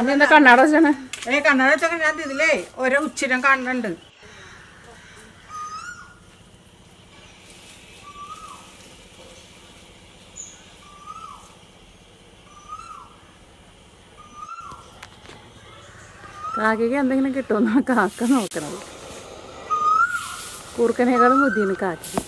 Mummy എന്താ കണ്ണാട വെച്ചാണ് ഏ കണ്ണട വെച്ചൊക്കെ ഞാൻ ഇതിലേ ഓരോ ഉച്ചിരം കാണുന്നുണ്ട് കാക്കയ്ക്ക് എന്തെങ്കിലും കിട്ടുമെന്നാ കാക്ക നോക്കണത് കൂർക്കനേക്കാളും ബുദ്ധിയാണ് കാക്കയ്ക്ക്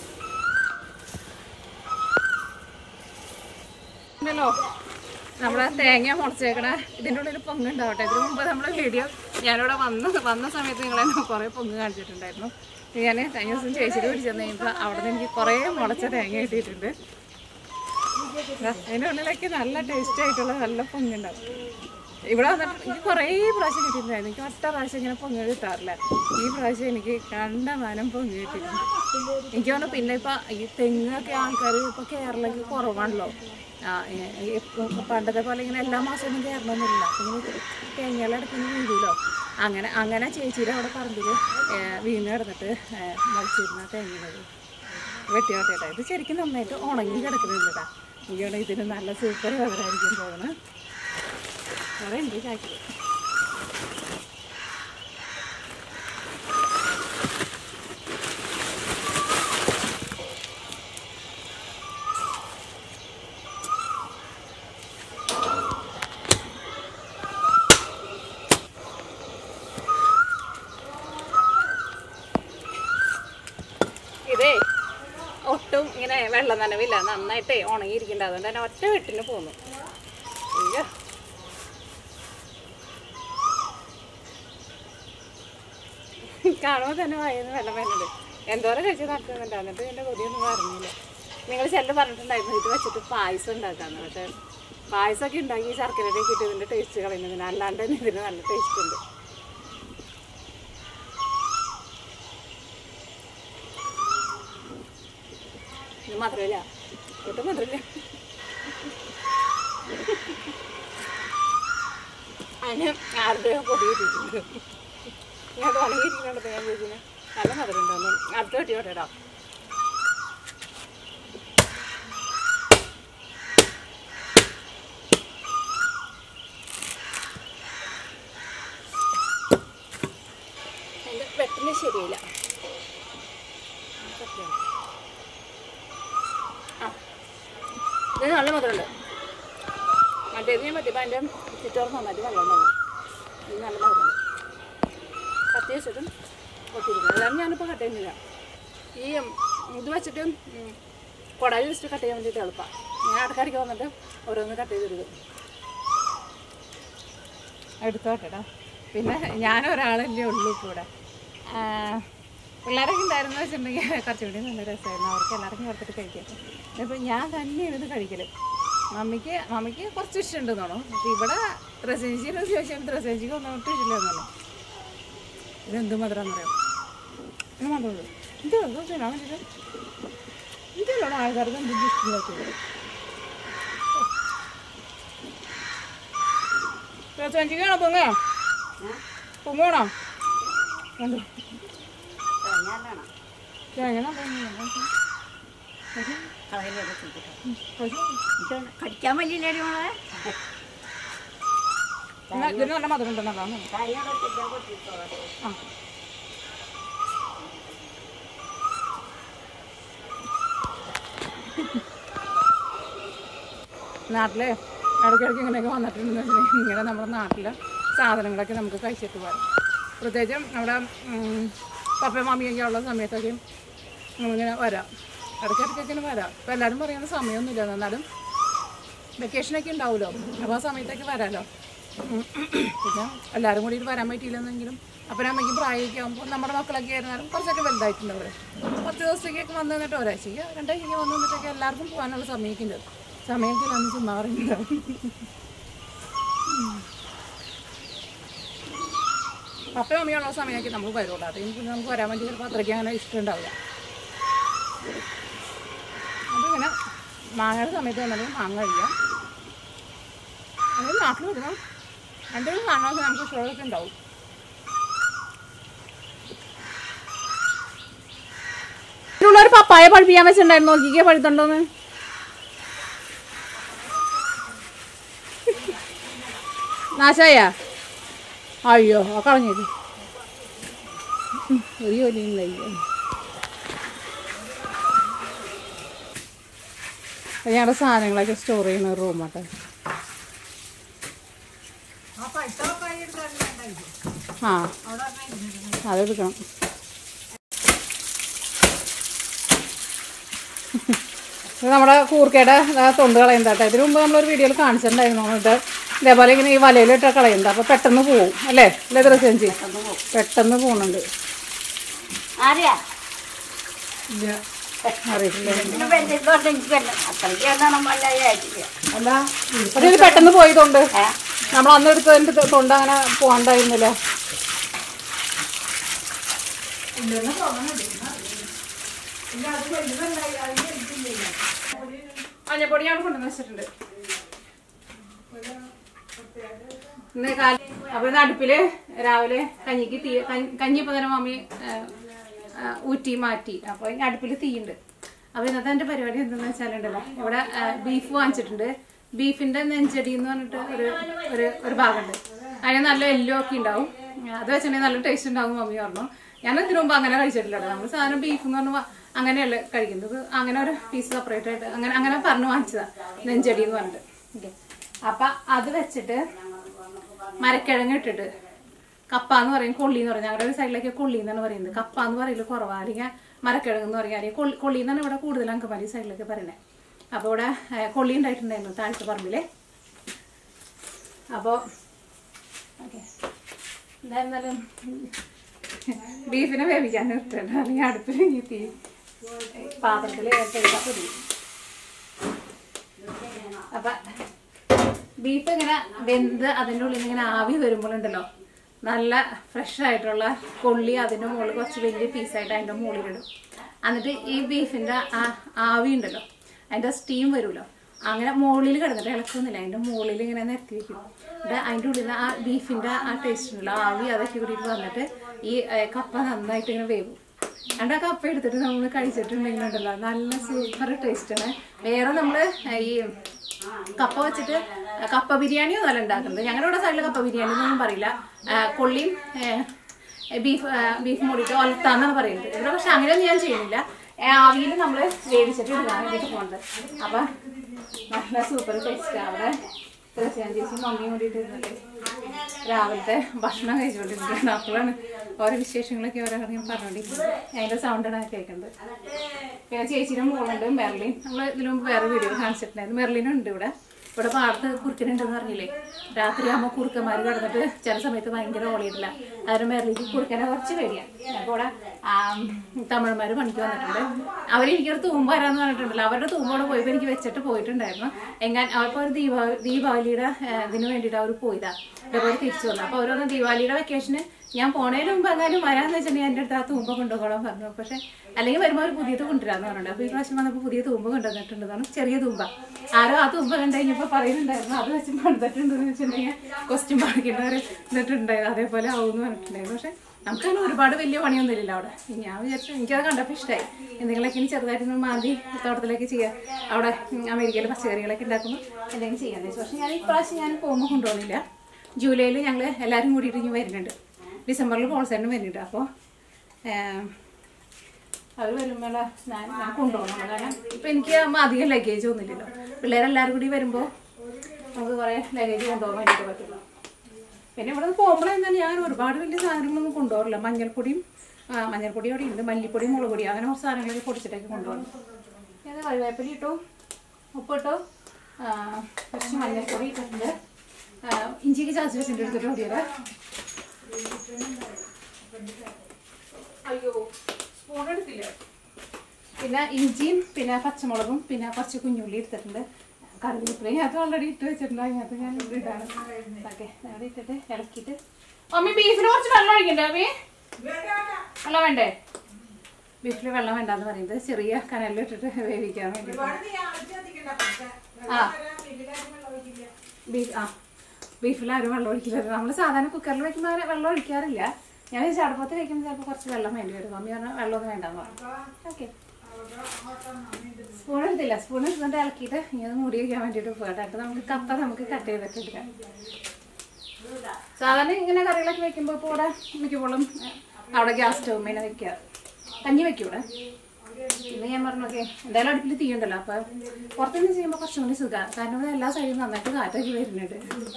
ഉണ്ടല്ലോ നമ്മളെ തേങ്ങ മുളച്ചേക്കണ ഇതിൻ്റെ ഉള്ളിൽ പൊങ്ങ് ഉണ്ടാവട്ടെ ഇതിന് മുമ്പ് നമ്മുടെ വീഡിയോ ഞാനിവിടെ വന്ന വന്ന സമയത്ത് നിങ്ങൾ എന്നെ കുറേ പൊങ്ങ് കാണിച്ചിട്ടുണ്ടായിരുന്നു ഞാൻ കഴിഞ്ഞ ദിവസം ചേച്ചിയുടെ പിടിച്ചെന്ന് കഴിഞ്ഞപ്പോൾ അവിടെ നിന്ന് എനിക്ക് കുറേ മുളച്ച തേങ്ങ കിട്ടിയിട്ടുണ്ട് ദാ, അതിൻ്റെ ഉള്ളിലേക്ക് നല്ല ടേസ്റ്റ് ആയിട്ടുള്ള നല്ല പൊങ്ങുണ്ടാവും ഇവിടെ വന്നിട്ട് എനിക്ക് കുറേ പ്രാവശ്യം കിട്ടിയിട്ടുണ്ടായിരുന്നു എനിക്ക് ഒറ്റ പ്രാവശ്യം ഇങ്ങനെ പൊങ്ങ് കിട്ടാറില്ല ഈ പ്രാവശ്യം എനിക്ക് കണ്ടമാനം പൊങ്ങ് കിട്ടിയിട്ടുണ്ട് എനിക്ക് തോന്നുന്നു പിന്നെ ഇപ്പം ഈ തെങ്ങൊക്കെ ആൾക്കാർ ഇപ്പോൾ കേരളത്തിൽ കുറവാണല്ലോ ആ, ഏ- ഏ- ഇപ്പൊ പണ്ടത്തെ പോലെ ഇങ്ങനെ എല്ലാ മാസമൊന്നും കയറണമെന്നില്ല അപ്പം ഇങ്ങനെ തേങ്ങയിലടക്കുന്ന വീഴുമല്ലോ അങ്ങനെ അങ്ങനെ ചേച്ചിയുടെ അവിടെ പറമ്പിൽ വീണ് കിടന്നിട്ട് ഏ, മുളച്ചിരുന്ന തേങ്ങയത് വെട്ടി വെട്ടിയിട്ടാ ഇത് ശരിക്കും നന്നായിട്ട് ഉണങ്ങി കിടക്കുന്നുണ്ട് കേട്ടോ എനിക്കാണ് ഇതിന് നല്ല സൂപ്പർ വെതറായിരിക്കും തോന്നുന്നത് അവിടെ ഉണ്ട് ചാക്കി ഇതേ ഒട്ടും ഇങ്ങനെ വെള്ളം നനവില്ല നന്നായിട്ടേ ഉണങ്ങിയിരിക്കണ്ട അതുകൊണ്ട് തന്നെ ഒറ്റ വെട്ടിന് പോന്നു അയ്യോ കാണുമ്പോൾ തന്നെ വായന്ന് വെള്ളം വരുന്നത് എന്തോരം കഴിച്ച് നടക്കുന്നുണ്ട് എന്നിട്ട് എൻ്റെ കൊതിയൊന്നും പറഞ്ഞില്ല നിങ്ങൾ ചെല്ലു പറഞ്ഞിട്ടുണ്ടായിരുന്നു ഇത് വെച്ചിട്ട് പായസം ഉണ്ടാക്കാന്ന് പക്ഷേ പായസമൊക്കെ ഉണ്ടാക്കി ശർക്കരയൊക്കെ ഇട്ട് ഇതിൻ്റെ ടേസ്റ്റ് കളയുന്നതിന് അല്ലാണ്ട് തന്നെ ഇതിന് നല്ല ടേസ്റ്റ് ഉണ്ട് ഇത് മധുരമില്ല ഒട്ടും മധുരമില്ല അതിന് ആരുടെയോ പൊടി കിട്ടിയിട്ടുണ്ട് ഞാൻ ഉണങ്ങിയിരിക്കുന്നുണ്ട് ഞാൻ ചോദിച്ചിന് നല്ല മധുരം ഉണ്ടോ അടുത്ത വെട്ടി കേട്ടോ എൻ്റെ വെട്ടിന് ശരിയില്ല സത്യം ആ ഇത് നല്ല മധുരമുണ്ട് മറ്റേതിനെ പറ്റിയപ്പോൾ അതിൻ്റെ ചുറ്റോറ് നന്നായിട്ട് വെള്ളം ഉണ്ടാവും ഇത് നല്ല മധുരമുണ്ട് കത്തി വെച്ചിട്ടും കൊത്തിയിരിക്കുന്നത് അതാണ് ഞാനിപ്പോൾ കട്ട് ചെയ്യുന്നില്ല ഈ ഉം, ഇത് വെച്ചിട്ട് ഉം, കുടയിൽ വെച്ചിട്ട് കട്ട് ചെയ്യാൻ വേണ്ടിയിട്ട് എളുപ്പമാണ് ഞാൻ ഇടയ്ക്കിടയ്ക്ക് വന്നിട്ട് ഓരോന്ന് കട്ട് ചെയ്തെടുക്കും എടുത്തോട്ടെടാ പിന്നെ ഞാൻ ഒരാളല്ലേ ഉള്ളൂ ഇപ്പോൾ ഇവിടെ ആ, പിള്ളേരൊക്കെ ഉണ്ടായിരുന്നു വെച്ചിട്ടുണ്ടെങ്കിൽ കുറച്ചുകൂടി നല്ല രസമായിരുന്നു അവർക്ക് എല്ലാവർക്കും കൊടുത്തിട്ട് കഴിക്കാം ഇപ്പം ഞാൻ തന്നെയാണ് ഇത് കഴിക്കൽ മമ്മിക്ക് മമ്മിക്ക് കുറച്ച് ഇഷ്ടമുണ്ടെന്ന് തോന്നുന്നു പക്ഷേ ഇവിടെ റസേഞ്ചിനെ ചോദിച്ചാൽ റസേഞ്ചിക്ക് ഒന്നും ഒട്ടും ഇഷ്ടമില്ലെന്നാണ് ഇതെന്ത് മധുരം പറയാം ഇത് മധുരമുള്ളൂ ഇത് ദോശയാണ് വേണ്ടിയിട്ട് ഇതിലാണ് ആൾക്കാർക്ക് എന്ത് ഇഷ്ടമില്ലാത്തത് റസേഞ്ചിക്കാണോ പൊങ്ങ പൊങ്ങണോ കണ്ടോ തേങ്ങ കടിക്കാൻ പറ്റില്ലേടി മോളെ ഇതിന് നല്ല മധുരം ഉണ്ടെന്നതാണ് ആ നാട്ടിലെ ഇടയ്ക്കിടയ്ക്ക് ഇങ്ങനെയൊക്കെ വന്നിട്ടുണ്ടെന്ന് വെച്ചിട്ടുണ്ടെങ്കിൽ ഇങ്ങനെ നമ്മുടെ നാട്ടിലെ സാധനങ്ങളൊക്കെ നമുക്ക് കഴിച്ചിട്ട് പോകാം പ്രത്യേകിച്ചും നമ്മുടെ ഉം, പപ്പയും മമ്മിയൊക്കെ ഉള്ള സമയത്തൊക്കെ നമ്മളിങ്ങനെ വരാം ഇടയ്ക്കിടയ്ക്കൊക്കെ ഇങ്ങനെ വരാം ഇപ്പോൾ എല്ലാവരും പറയുന്ന സമയമൊന്നുമില്ല എന്നാലും വെക്കേഷനൊക്കെ ഉണ്ടാവുമല്ലോ അപ്പോൾ ആ സമയത്തൊക്കെ വരാമല്ലോ ഉം. പിന്നെ എല്ലാവരും കൂടി വരാൻ പറ്റിയില്ലെന്നെങ്കിലും അപ്പനമ്മയ്ക്കും പ്രായമൊക്കെ ആകുമ്പോൾ നമ്മുടെ മക്കളൊക്കെ ആയിരുന്നാലും കുറച്ചൊക്കെ വലുതായിട്ടുണ്ടാവും പത്ത് ദിവസത്തേക്കൊക്കെ വന്നു നിന്നിട്ട് ഒരാഴ്ചയ്ക്ക് രണ്ടാഴ്ചയ്ക്ക് വന്നു നിന്നിട്ടൊക്കെ എല്ലാവർക്കും പോകാനുള്ള സമയമൊക്കെ ഉണ്ട് സമയമൊക്കെ ഇല്ലാന്ന് ചുമ്മാ പറയുന്നുണ്ടാവും പപ്പയും അമ്മയുള്ള സമയമൊക്കെ നമുക്ക് വരുള്ളൂ അത് പിന്നെ നമുക്ക് വരാൻ വേണ്ടി ചിലപ്പോൾ അത്രയ്ക്ക് അങ്ങനെ ഇഷ്ടമുണ്ടാവില്ല അതിങ്ങനെ മാങ്ങയുടെ സമയത്ത് വന്നാലും മാങ്ങ കഴിക്കാം അത് നാട്ടിൽ വരണം എന്തെങ്കിലും കാണാൻ നമുക്ക് ഇഷ്ടമുള്ളതൊക്കെ ഉണ്ടാവും ഒരു പപ്പായ പഴുപ്പിക്കാൻ വെച്ചിട്ടുണ്ടായിരുന്നു നോക്കിക്കേ പഴുത്തുണ്ടോന്ന് നാശായ അയ്യോ ആ കളഞ്ഞേക്ക് ഉം, ഒരു ജോലിയില്ല ഞങ്ങളുടെ സാധനങ്ങളൊക്കെ സ്റ്റോർ ചെയ്യുന്ന ഒരു റൂമാട്ടെ ആ പൈസ കൈ എടുത്താൽ ആ അതെടുക്കണം ഇത് നമ്മുടെ കൂർക്കയുടെ ആ തൊണ്ട് കളയുന്നതാട്ടെ ഇതിനു മുമ്പ് നമ്മളൊരു വീഡിയോയിൽ കാണിച്ചിട്ടുണ്ടായിരുന്നു എന്നിട്ട് ഇതേപോലെ ഇങ്ങനെ ഈ വലയിലിട്ട് കളയുന്നത് അപ്പോൾ പെട്ടെന്ന് പോവും അല്ലേ അല്ലേ ദൃശ്യഞ്ചി പെട്ടെന്ന് പോകുന്നുണ്ട് ആരെയാ അറിയിട്ടില്ല ഇതിന് വലിയതോട്ട് എനിക്ക് വേണ്ട അത്രയ്ക്ക് എന്താണ് വല്ലായിട്ടില്ല അല്ല പക്ഷേ ഇത് പെട്ടെന്ന് പോയതുകൊണ്ട് ഏ നമ്മൾ അന്ന് എടുത്തതിൻ്റെ തൊ- തൊണ്ട് അങ്ങനെ പോകണ്ടായിരുന്നില്ല മഞ്ഞപ്പൊടി ഞാൻ കൊണ്ടുവന്ന് വെച്ചിട്ടുണ്ട് ഇന്ന് കാല അപ്പൊ ഇന്ന് അടുപ്പില് രാവിലെ കഞ്ഞിക്ക് തീ കഞ്ഞി- കഞ്ഞി ഇപ്പൊ തന്നെ മമ്മി ആ, ആ, ഊറ്റി മാറ്റി അപ്പൊ ഇനി അടുപ്പില് തീയുണ്ട് അപ്പൊ ഇന്നത്തെ എന്റെ പരിപാടി എന്താന്ന് വെച്ചാലുണ്ടല്ലോ ഇവിടെ ബീഫ് വാങ്ങിച്ചിട്ടുണ്ട് ബീഫിന്റെ നെഞ്ചടി എന്ന് പറഞ്ഞിട്ട് ഒരു ഒരു ഒരു ഭാഗമുണ്ട് അതിന് നല്ല എല്ലോ ഒക്കെ ഉണ്ടാവും അത് വെച്ചിട്ടുണ്ടെങ്കിൽ നല്ല ടേസ്റ്റ് ഉണ്ടാവും മമ്മി പറഞ്ഞു ഞാൻ ഇതിനു മുമ്പ് അങ്ങനെ കഴിച്ചിട്ടില്ല കേട്ടോ നമ്മൾ സാധനം ബീഫ് എന്ന് പറഞ്ഞാൽ അങ്ങനെയല്ല കഴിക്കുന്നത് അങ്ങനെ ഒരു പീസ് സെപ്പറേറ്റ് ആയിട്ട് അങ്ങനെ അങ്ങനെ പറഞ്ഞു വാങ്ങിച്ചതാ നെഞ്ചടി എന്ന് പറഞ്ഞിട്ട് ഓക്കെ അപ്പൊ അത് വെച്ചിട്ട് മരക്കിഴങ്ങ് ഇട്ടിട്ട് കപ്പ എന്ന് പറയും കൊള്ളി എന്ന് പറയും ഞങ്ങളുടെ ഒരു സൈഡിലേക്ക് കൊള്ളി എന്നാണ് പറയുന്നത് കപ്പ എന്ന് പറയല് കുറവാ അല്ലെങ്കിൽ മരക്കിഴങ്ങ് എന്ന് പറയാം അല്ലെങ്കിൽ കൊള്ളി കൊള്ളി എന്നാണ് ഇവിടെ കൂടുതൽ അങ്കമാലി സൈഡിലേക്ക് പറയുന്നത് അപ്പോൾ ഇവിടെ ഏ, കൊള്ളി ഉണ്ടായിട്ടുണ്ടായിരുന്നു താഴത്തെ പറമ്പില് അപ്പോൾ ഓക്കെ എന്തായിരുന്നാലും ബീഫിനെ വേവിക്കാൻ ഇട്ടിട്ടുണ്ട് അല്ലെങ്കിൽ അടുപ്പിൽ ഇനി തീ പാത്രത്തിൽ ഏർപ്പെടുത്താൻ മതി അപ്പൊ ബീഫ് ഇങ്ങനെ വെന്ത് അതിൻ്റെ ഉള്ളിൽ ഇങ്ങനെ ആവി വരുമ്പോഴുണ്ടല്ലോ നല്ല ഫ്രഷ് ആയിട്ടുള്ള കൊള്ളി അതിൻ്റെ മുകളിൽ കുറച്ച് വലിയ പീസായിട്ട് അതിൻ്റെ മുകളിലിടും എന്നിട്ട് ഈ ബീഫിൻ്റെ ആ ആവി ഉണ്ടല്ലോ അതിൻ്റെ സ്റ്റീം വരുമല്ലോ അങ്ങനെ മുകളിൽ കിടന്നിട്ട് ഇളക്കുന്നില്ല അതിൻ്റെ മുകളിൽ ഇങ്ങനെ നിരത്തി വെക്കും എന്നിട്ട് അതിൻ്റെ ഉള്ളിൽ നിന്ന് ആ ബീഫിൻ്റെ ആ ടേസ്റ്റ് ഉണ്ടല്ലോ ആവി അതൊക്കെ കൂടിയിട്ട് വന്നിട്ട് ഈ ഏ, കപ്പ നന്നായിട്ട് ഇങ്ങനെ വേവും എന്നിട്ട് ആ കപ്പ എടുത്തിട്ട് നമ്മൾ കഴിച്ചിട്ടുണ്ടെങ്കിലുണ്ടല്ലോ നല്ല സൂപ്പർ ടേസ്റ്റാണ് വേറെ നമ്മൾ ഈ കപ്പ വെച്ചിട്ട് കപ്പ ബിരിയാണി ഒന്നല്ല ഉണ്ടാക്കുന്നത് ഞങ്ങളുടെ ഇവിടെ സൈഡിൽ കപ്പ ബിരിയാണി എന്നൊന്നും പറയില്ല ആ, കൊള്ളിയും ബീഫ് ബീഫ് മൂടിയിട്ട് ഒലത്താന്നാണ് പറയുന്നത് ഇവിടെ പക്ഷെ അങ്ങനെയൊന്നും ഞാൻ ചെയ്യുന്നില്ല ആവിയിൽ നമ്മൾ വേവിച്ചിട്ട് ഇടാൻ വേണ്ടിയിട്ട് പോകുന്നത് അപ്പം നല്ല സൂപ്പർ ടേസ്റ്റ് അവിടെ തീർച്ചയായും ചേച്ചി മമ്മിയും കൂടിയിട്ട് ഇരുന്നിട്ട് രാവിലത്തെ ഭക്ഷണം കഴിച്ചുകൊണ്ടിരിക്കുകയാണ് അപ്പോഴാണ് ഓരോ വിശേഷങ്ങളൊക്കെ ഓരോ ഞാൻ പറഞ്ഞുകൊണ്ടിരിക്കുന്നത് അതിൻ്റെ സൗണ്ടാണ് കേൾക്കുന്നത് പിന്നെ ചേച്ചിയുടെ മോളുണ്ട് മെർലിൻ നമ്മൾ ഇതിനു മുമ്പ് വേറെ വീഡിയോ കാണിച്ചിട്ടുണ്ടായിരുന്നു മെർലിനും ഉണ്ട് ഇവിടെ ഇവിടെ പാടത്ത് കുറുക്കനുണ്ടെന്ന് പറഞ്ഞില്ലേ രാത്രി ആകുമ്പോൾ കുറുക്കന്മാർ കിടന്നിട്ട് ചില സമയത്ത് ഭയങ്കര ഓളിയിട്ടില്ല അതിന് മെർലിക്ക് കുറുക്കനെ കുറച്ച് പേടിയാണ് അപ്പോൾ ഇവിടെ തമിഴന്മാർ പണിക്ക് വന്നിട്ടുണ്ട് അവരെനിക്കൊരു തൂമ്പ് വരാന്ന് പറഞ്ഞിട്ടുണ്ടല്ലോ അവരുടെ തൂമ്പോടെ പോയപ്പോൾ എനിക്ക് വെച്ചിട്ട് പോയിട്ടുണ്ടായിരുന്നു എങ്ങനെ അവർക്ക് ഒരു ദീപാവലി ദീപാവലിയുടെ ആ, ഇതിന് വേണ്ടിയിട്ട് അവർ പോയതാ ഇതേപോലെ തിരിച്ചു വന്നു അപ്പോൾ ഓരോന്ന് ദീപാവലിയുടെ വെക്കേഷന് ഞാൻ പോണതിന് മുമ്പ് എങ്ങാനും വരാന്ന് വെച്ചിട്ടുണ്ടെങ്കിൽ എൻ്റെ അടുത്ത് ആ തൂമ്പ കൊണ്ടുപോകണം പറഞ്ഞു പക്ഷെ അല്ലെങ്കിൽ വരുമ്പോൾ ഒരു പുതിയത് കൊണ്ടുവരാന്ന് പറഞ്ഞിട്ടുണ്ട് അപ്പോൾ ഈ പ്രാവശ്യം വന്നപ്പോൾ പുതിയ തൂമ്പ കൊണ്ടുവന്നിട്ടുണ്ടെന്നാണ് ചെറിയ തൂമ്പ ആരോ ആ തൂമ്പ കണ്ടു കഴിഞ്ഞപ്പോൾ പറയുന്നുണ്ടായിരുന്നു അത് വെച്ച് പണിതിട്ടുണ്ടെന്ന് വെച്ചിട്ടുണ്ടെങ്കിൽ ക്വസ്റ്റ്യൻ മാർക്കിൻ്റെ എന്നിട്ടുണ്ടായിരുന്നു അതേപോലെ ആവുമെന്ന് പറഞ്ഞിട്ടുണ്ടായിരുന്നു പക്ഷെ നമുക്കങ്ങനെ ഒരുപാട് വലിയ പണിയൊന്നും ഇല്ലല്ലോ അവിടെ ഞാൻ വിചാരിച്ചു എനിക്കത് കണ്ടപ്പോൾ ഇഷ്ടമായി എന്തെങ്കിലുമൊക്കെ ഇനി ചെറുതായിട്ടൊന്ന് മാന്തി തോട്ടത്തിലേക്ക് ചെയ്യാം അവിടെ ഉം, അമേരിക്കയിൽ പച്ചക്കറികളൊക്കെ ഉണ്ടാക്കുമ്പോൾ എന്തെങ്കിലും ചെയ്യാന്ന് വെച്ചു പക്ഷെ ഞാൻ ഇപ്രാവശ്യം ഞാൻ പോകുമ്പോൾ കൊണ്ടുപോകുന്നില്ല ജൂലൈയിൽ ഞങ്ങൾ എല്ലാവരും കൂടിയിട്ട് ഇനി വരുന്നുണ്ട് ഡിസംബറിൽ പോൾസേനും വരുന്നുണ്ട് അപ്പോൾ അവർ വരുമ്പോൾ ഞാൻ ഞാൻ കൊണ്ടുപോകണം കാരണം ഇപ്പം എനിക്ക് ആകുമ്പോൾ അധികം ലഗേജ് ഒന്നുമില്ലല്ലോ പിള്ളേരെല്ലാവരും കൂടി വരുമ്പോൾ നമുക്ക് കുറേ ലഗേജ് കൊണ്ടുപോകാൻ വേണ്ടിയിട്ട് പറ്റുള്ളൂ പിന്നെ ഇവിടെ നിന്ന് പോകുമ്പോൾ എന്താണ് ഞാൻ ഒരുപാട് വലിയ സാധനങ്ങളൊന്നും കൊണ്ടുപോകില്ല മഞ്ഞൾപ്പൊടിയും ആ, മഞ്ഞൾപ്പൊടി അവിടെ ഉണ്ട് മല്ലിപ്പൊടിയും മുളക് പൊടി അങ്ങനെ കുറച്ച് സാധനങ്ങളൊക്കെ പൊടിച്ചിട്ടൊക്കെ കൊണ്ടുപോകണം ഞാൻ കറിവേപ്പില ഇട്ടു ഉപ്പിട്ടു ആ, കുറച്ച് മഞ്ഞൾപ്പൊടി ഇട്ടിട്ടുണ്ട് ആ, ഇഞ്ചിക്ക് ചാച്ചി വെച്ചിട്ട് എടുത്തിട്ട് ഓടിയത് അയ്യോ സ്പൂൺ എടുത്തില്ല പിന്നെ ഇഞ്ചിയും പിന്നെ പച്ചമുളകും പിന്നെ കുറച്ച് കുഞ്ഞുള്ളി എടുത്തിട്ടുണ്ട് കറിവേപ്പില അത് ഓൾറെഡി ഇട്ട് വെച്ചിട്ടുണ്ട് അതിനകത്ത് ഞാൻ ഇവിടെ ഇടാണ് ഓക്കെ അവിടെ ഇട്ടിട്ട് ഇളക്കിയിട്ട് മമ്മി ബീഫിന് കുറച്ച് വെള്ളം ഒഴിക്കണ്ടേ അമ്മി വെള്ളം വേണ്ടേ ബീഫിൽ വെള്ളം വേണ്ടെന്ന് പറയുന്നത് ചെറിയ കനലിൽ ഇട്ടിട്ട് വേവിക്കാൻ വേണ്ടി ആ ബീഫ് ആ ബീഫിൽ ആരും വെള്ളം ഒഴിക്കില്ല നമ്മൾ സാധാരണ കുക്കറിൽ വെക്കുമ്പോൾ അങ്ങനെ വെള്ളം ഒഴിക്കാറില്ല ഞാൻ ഈ ചടപ്പത്ത് വെക്കുമ്പോൾ ചിലപ്പോൾ കുറച്ച് വെള്ളം വേണ്ടി വരും മമ്മി പറഞ്ഞാൽ വെള്ളമൊന്നും വേണ്ടെന്ന് പറഞ്ഞു ഓക്കെ സ്പൂൺ എടുത്തില്ല സ്പൂൺ എടുത്തിട്ട് ഇളക്കിയിട്ട് ഇങ്ങനെ മൂടി വയ്ക്കാൻ വേണ്ടിയിട്ട് പോകട്ടെ എന്നിട്ട് നമുക്ക് കപ്പ നമുക്ക് കട്ട് ചെയ്തിട്ട് എടുക്കാം സാധാരണ ഇങ്ങനെ കറികളൊക്കെ വെക്കുമ്പോൾ ഇപ്പോൾ ഇവിടെ മിക്കപ്പോഴും ഏ, അവിടെ ഗ്യാസ് സ്റ്റൗമ്മേനെ വെക്കുക കഞ്ഞി വെക്കൂടെ ഇന്ന് ഞാൻ പറഞ്ഞു നോക്കേ എന്തായാലും അടുപ്പിൽ തീ ഉണ്ടല്ലോ അപ്പൊ പുറത്തുനിന്ന് ചെയ്യുമ്പോൾ കുറച്ചും കൂടി സുഖമാണ് കാരണം ഇവിടെ എല്ലാ സൈഡിലും നന്നായിട്ട് കാറ്റൊക്കെ വരുന്നുണ്ട്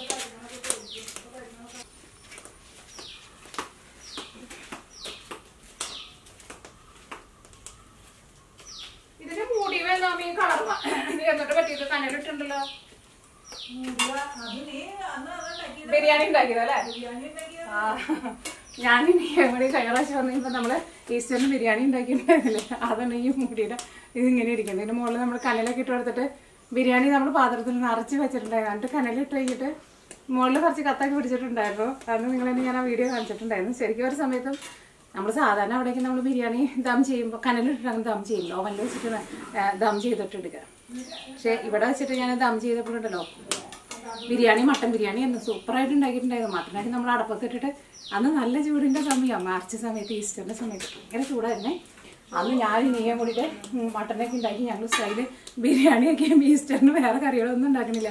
ഇതിന് മൂടി വേണം ഈ കളർ എന്നിട്ട് പറ്റിയിട്ട് കനലിട്ടുണ്ടല്ലോ ബിരിയാണി ഉണ്ടാക്കിയതല്ലേ ആ ഞാൻ ഇവിടെ കഴിഞ്ഞ പ്രാവശ്യം വന്നപ്പോ നമ്മള് ഈസ്റ്ററിന് ബിരിയാണി ഉണ്ടാക്കിയിട്ടുണ്ടായിരുന്നില്ലേ അതാണ് ഈ മുടിയുടെ ഇത് ഇങ്ങനെ ഇരിക്കുന്നത് ഇതിന്റെ മുകളിൽ നമ്മൾ കനലൊക്കെ ഇട്ട് കൊടുത്തിട്ട് ബിരിയാണി നമ്മൾ പാത്രത്തിൽ നിറച്ച് വെച്ചിട്ടുണ്ടായിരുന്നു എന്നിട്ട് കനലിട്ട് കഴിഞ്ഞിട്ട് മുകളിൽ കുറച്ച് കത്തൊക്കെ പിടിച്ചിട്ടുണ്ടായിരുന്നു അന്ന് നിങ്ങൾ തന്നെ ഞാൻ ആ വീഡിയോ കാണിച്ചിട്ടുണ്ടായിരുന്നു ശരിക്കും ഒരു സമയത്തും നമ്മൾ സാധാരണ അവിടേക്ക് നമ്മൾ ബിരിയാണി ദം ചെയ്യുമ്പോൾ കനലിട്ടിട്ടാണ് ദം ചെയ്യില്ല ഓവനിൽ വെച്ചിട്ട് ആ, ദം ചെയ്തിട്ട് എടുക്കുക പക്ഷെ ഇവിടെ വെച്ചിട്ട് ഞാൻ ദം ചെയ്തപ്പോഴുണ്ടല്ലോ ബിരിയാണി മട്ടൻ ബിരിയാണി എന്ന് സൂപ്പറായിട്ട് ഉണ്ടാക്കിയിട്ടുണ്ടായിരുന്നു മട്ടനായിട്ട് നമ്മൾ അടപ്പത്തിട്ടിട്ട് അന്ന് നല്ല ചൂടിൻ്റെ സമയമാണ് മാർച്ച് സമയത്ത് ഈസ്റ്ററിൻ്റെ സമയത്ത് ഭയങ്കര ചൂടായിരുന്നേ അന്ന് ഞാൻ നീയും കൂടിയിട്ട് ഉം, മട്ടനൊക്കെ ഉണ്ടാക്കി ഞങ്ങൾ സ്റ്റൈല് ബിരിയാണിയൊക്കെ ഈസ്റ്ററിന് വേറെ കറികളൊന്നും ഉണ്ടാക്കണില്ല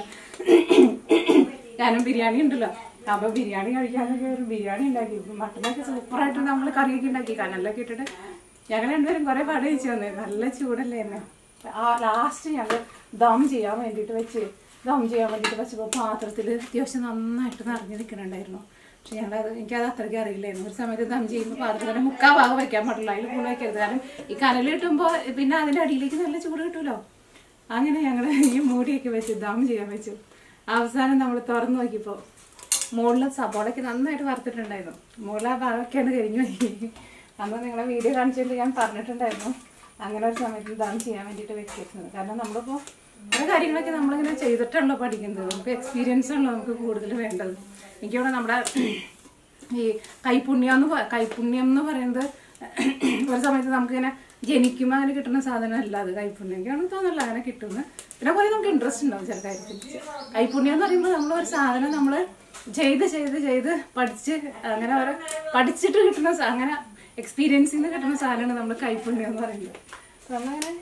കാരണം ബിരിയാണി ഉണ്ടല്ലോ അപ്പൊ ബിരിയാണി കഴിക്കാനൊക്കെ ഒരു ബിരിയാണി ഉണ്ടാക്കി മട്ടനൊക്കെ സൂപ്പറായിട്ട് നമ്മൾ കറിയൊക്കെ ഉണ്ടാക്കി കനലൊക്കെ ഇട്ടിട്ട് ഞങ്ങൾ രണ്ടുപേരും കുറെ പാട് കഴിച്ചു വന്നേ നല്ല ചൂടല്ലേ എന്നെ ആ ലാസ്റ്റ് ഞങ്ങൾ ദം ചെയ്യാൻ വേണ്ടിയിട്ട് വെച്ച് ദം ചെയ്യാൻ വേണ്ടിയിട്ട് വെച്ചപ്പോൾ പാത്രത്തിൽ അത്യാവശ്യം നന്നായിട്ട് നിറഞ്ഞു നിൽക്കുന്നുണ്ടായിരുന്നു പക്ഷെ ഞങ്ങളത് എനിക്കത് അത്രയ്ക്ക് അറിയില്ലായിരുന്നു ഒരു സമയത്ത് ദം ചെയ്യുമ്പോൾ പാത്രത്തിൻ്റെ മുക്കാ ഭാഗം വയ്ക്കാൻ പാടില്ല അതിൽ കൂടുതൽ വയ്ക്കരുത് കാരണം ഈ കനൽ കിട്ടുമ്പോൾ പിന്നെ അതിൻ്റെ അടിയിലേക്ക് നല്ല ചൂട് കിട്ടുമല്ലോ അങ്ങനെ ഞങ്ങൾ ഈ മൂടിയൊക്കെ വെച്ച് ദം ചെയ്യാൻ വെച്ചു അവസാനം നമ്മൾ തുറന്നു നോക്കിയപ്പോൾ മുകളിൽ സബോളയ്ക്ക് നന്നായിട്ട് വറുത്തിട്ടുണ്ടായിരുന്നു മുകളിൽ ആ ഭാഗമൊക്കെയാണ് കരിഞ്ഞു പോയി അന്ന് നിങ്ങളെ വീഡിയോ കാണിച്ചിട്ട് ഞാൻ പറഞ്ഞിട്ടുണ്ടായിരുന്നു അങ്ങനെ ഒരു സമയത്ത് ദം ചെയ്യാൻ വേണ്ടിയിട്ട് വെച്ചിരുന്നത് കാരണം നമ്മളിപ്പോൾ ഓരോ കാര്യങ്ങളൊക്കെ നമ്മളിങ്ങനെ ചെയ്തിട്ടാണല്ലോ പഠിക്കുന്നത് നമുക്ക് എക്സ്പീരിയൻസ് ആണല്ലോ നമുക്ക് കൂടുതൽ വേണ്ടത് എനിക്കിവിടെ നമ്മുടെ ഈ കൈപുണ്യം എന്ന് പ- കൈപുണ്യം എന്ന് പറയുന്നത് ഒരു സമയത്ത് നമുക്കിങ്ങനെ ജനിക്കുമ്പോൾ അങ്ങനെ കിട്ടുന്ന സാധനം അല്ല അത് കൈപുണ്യം എനിക്കാണെന്ന് തോന്നില്ല അങ്ങനെ കിട്ടുന്നത് പിന്നെ കുറേ നമുക്ക് ഇൻട്രസ്റ്റ് ഉണ്ടാവും ചില കാര്യത്തിൽ കൈപുണ്യം എന്ന് പറയുമ്പോൾ നമ്മൾ ഒരു സാധനം നമ്മൾ ചെയ്ത് ചെയ്ത് ചെയ്ത് പഠിച്ച് അങ്ങനെ ഓരോ പഠിച്ചിട്ട് കിട്ടുന്ന സ- അങ്ങനെ എക്സ്പീരിയൻസിൽ നിന്ന് കിട്ടുന്ന സാധനമാണ് നമ്മൾ കൈപുണ്യം എന്ന് പറയുന്നത് അപ്പൊ നമ്മളങ്ങനെ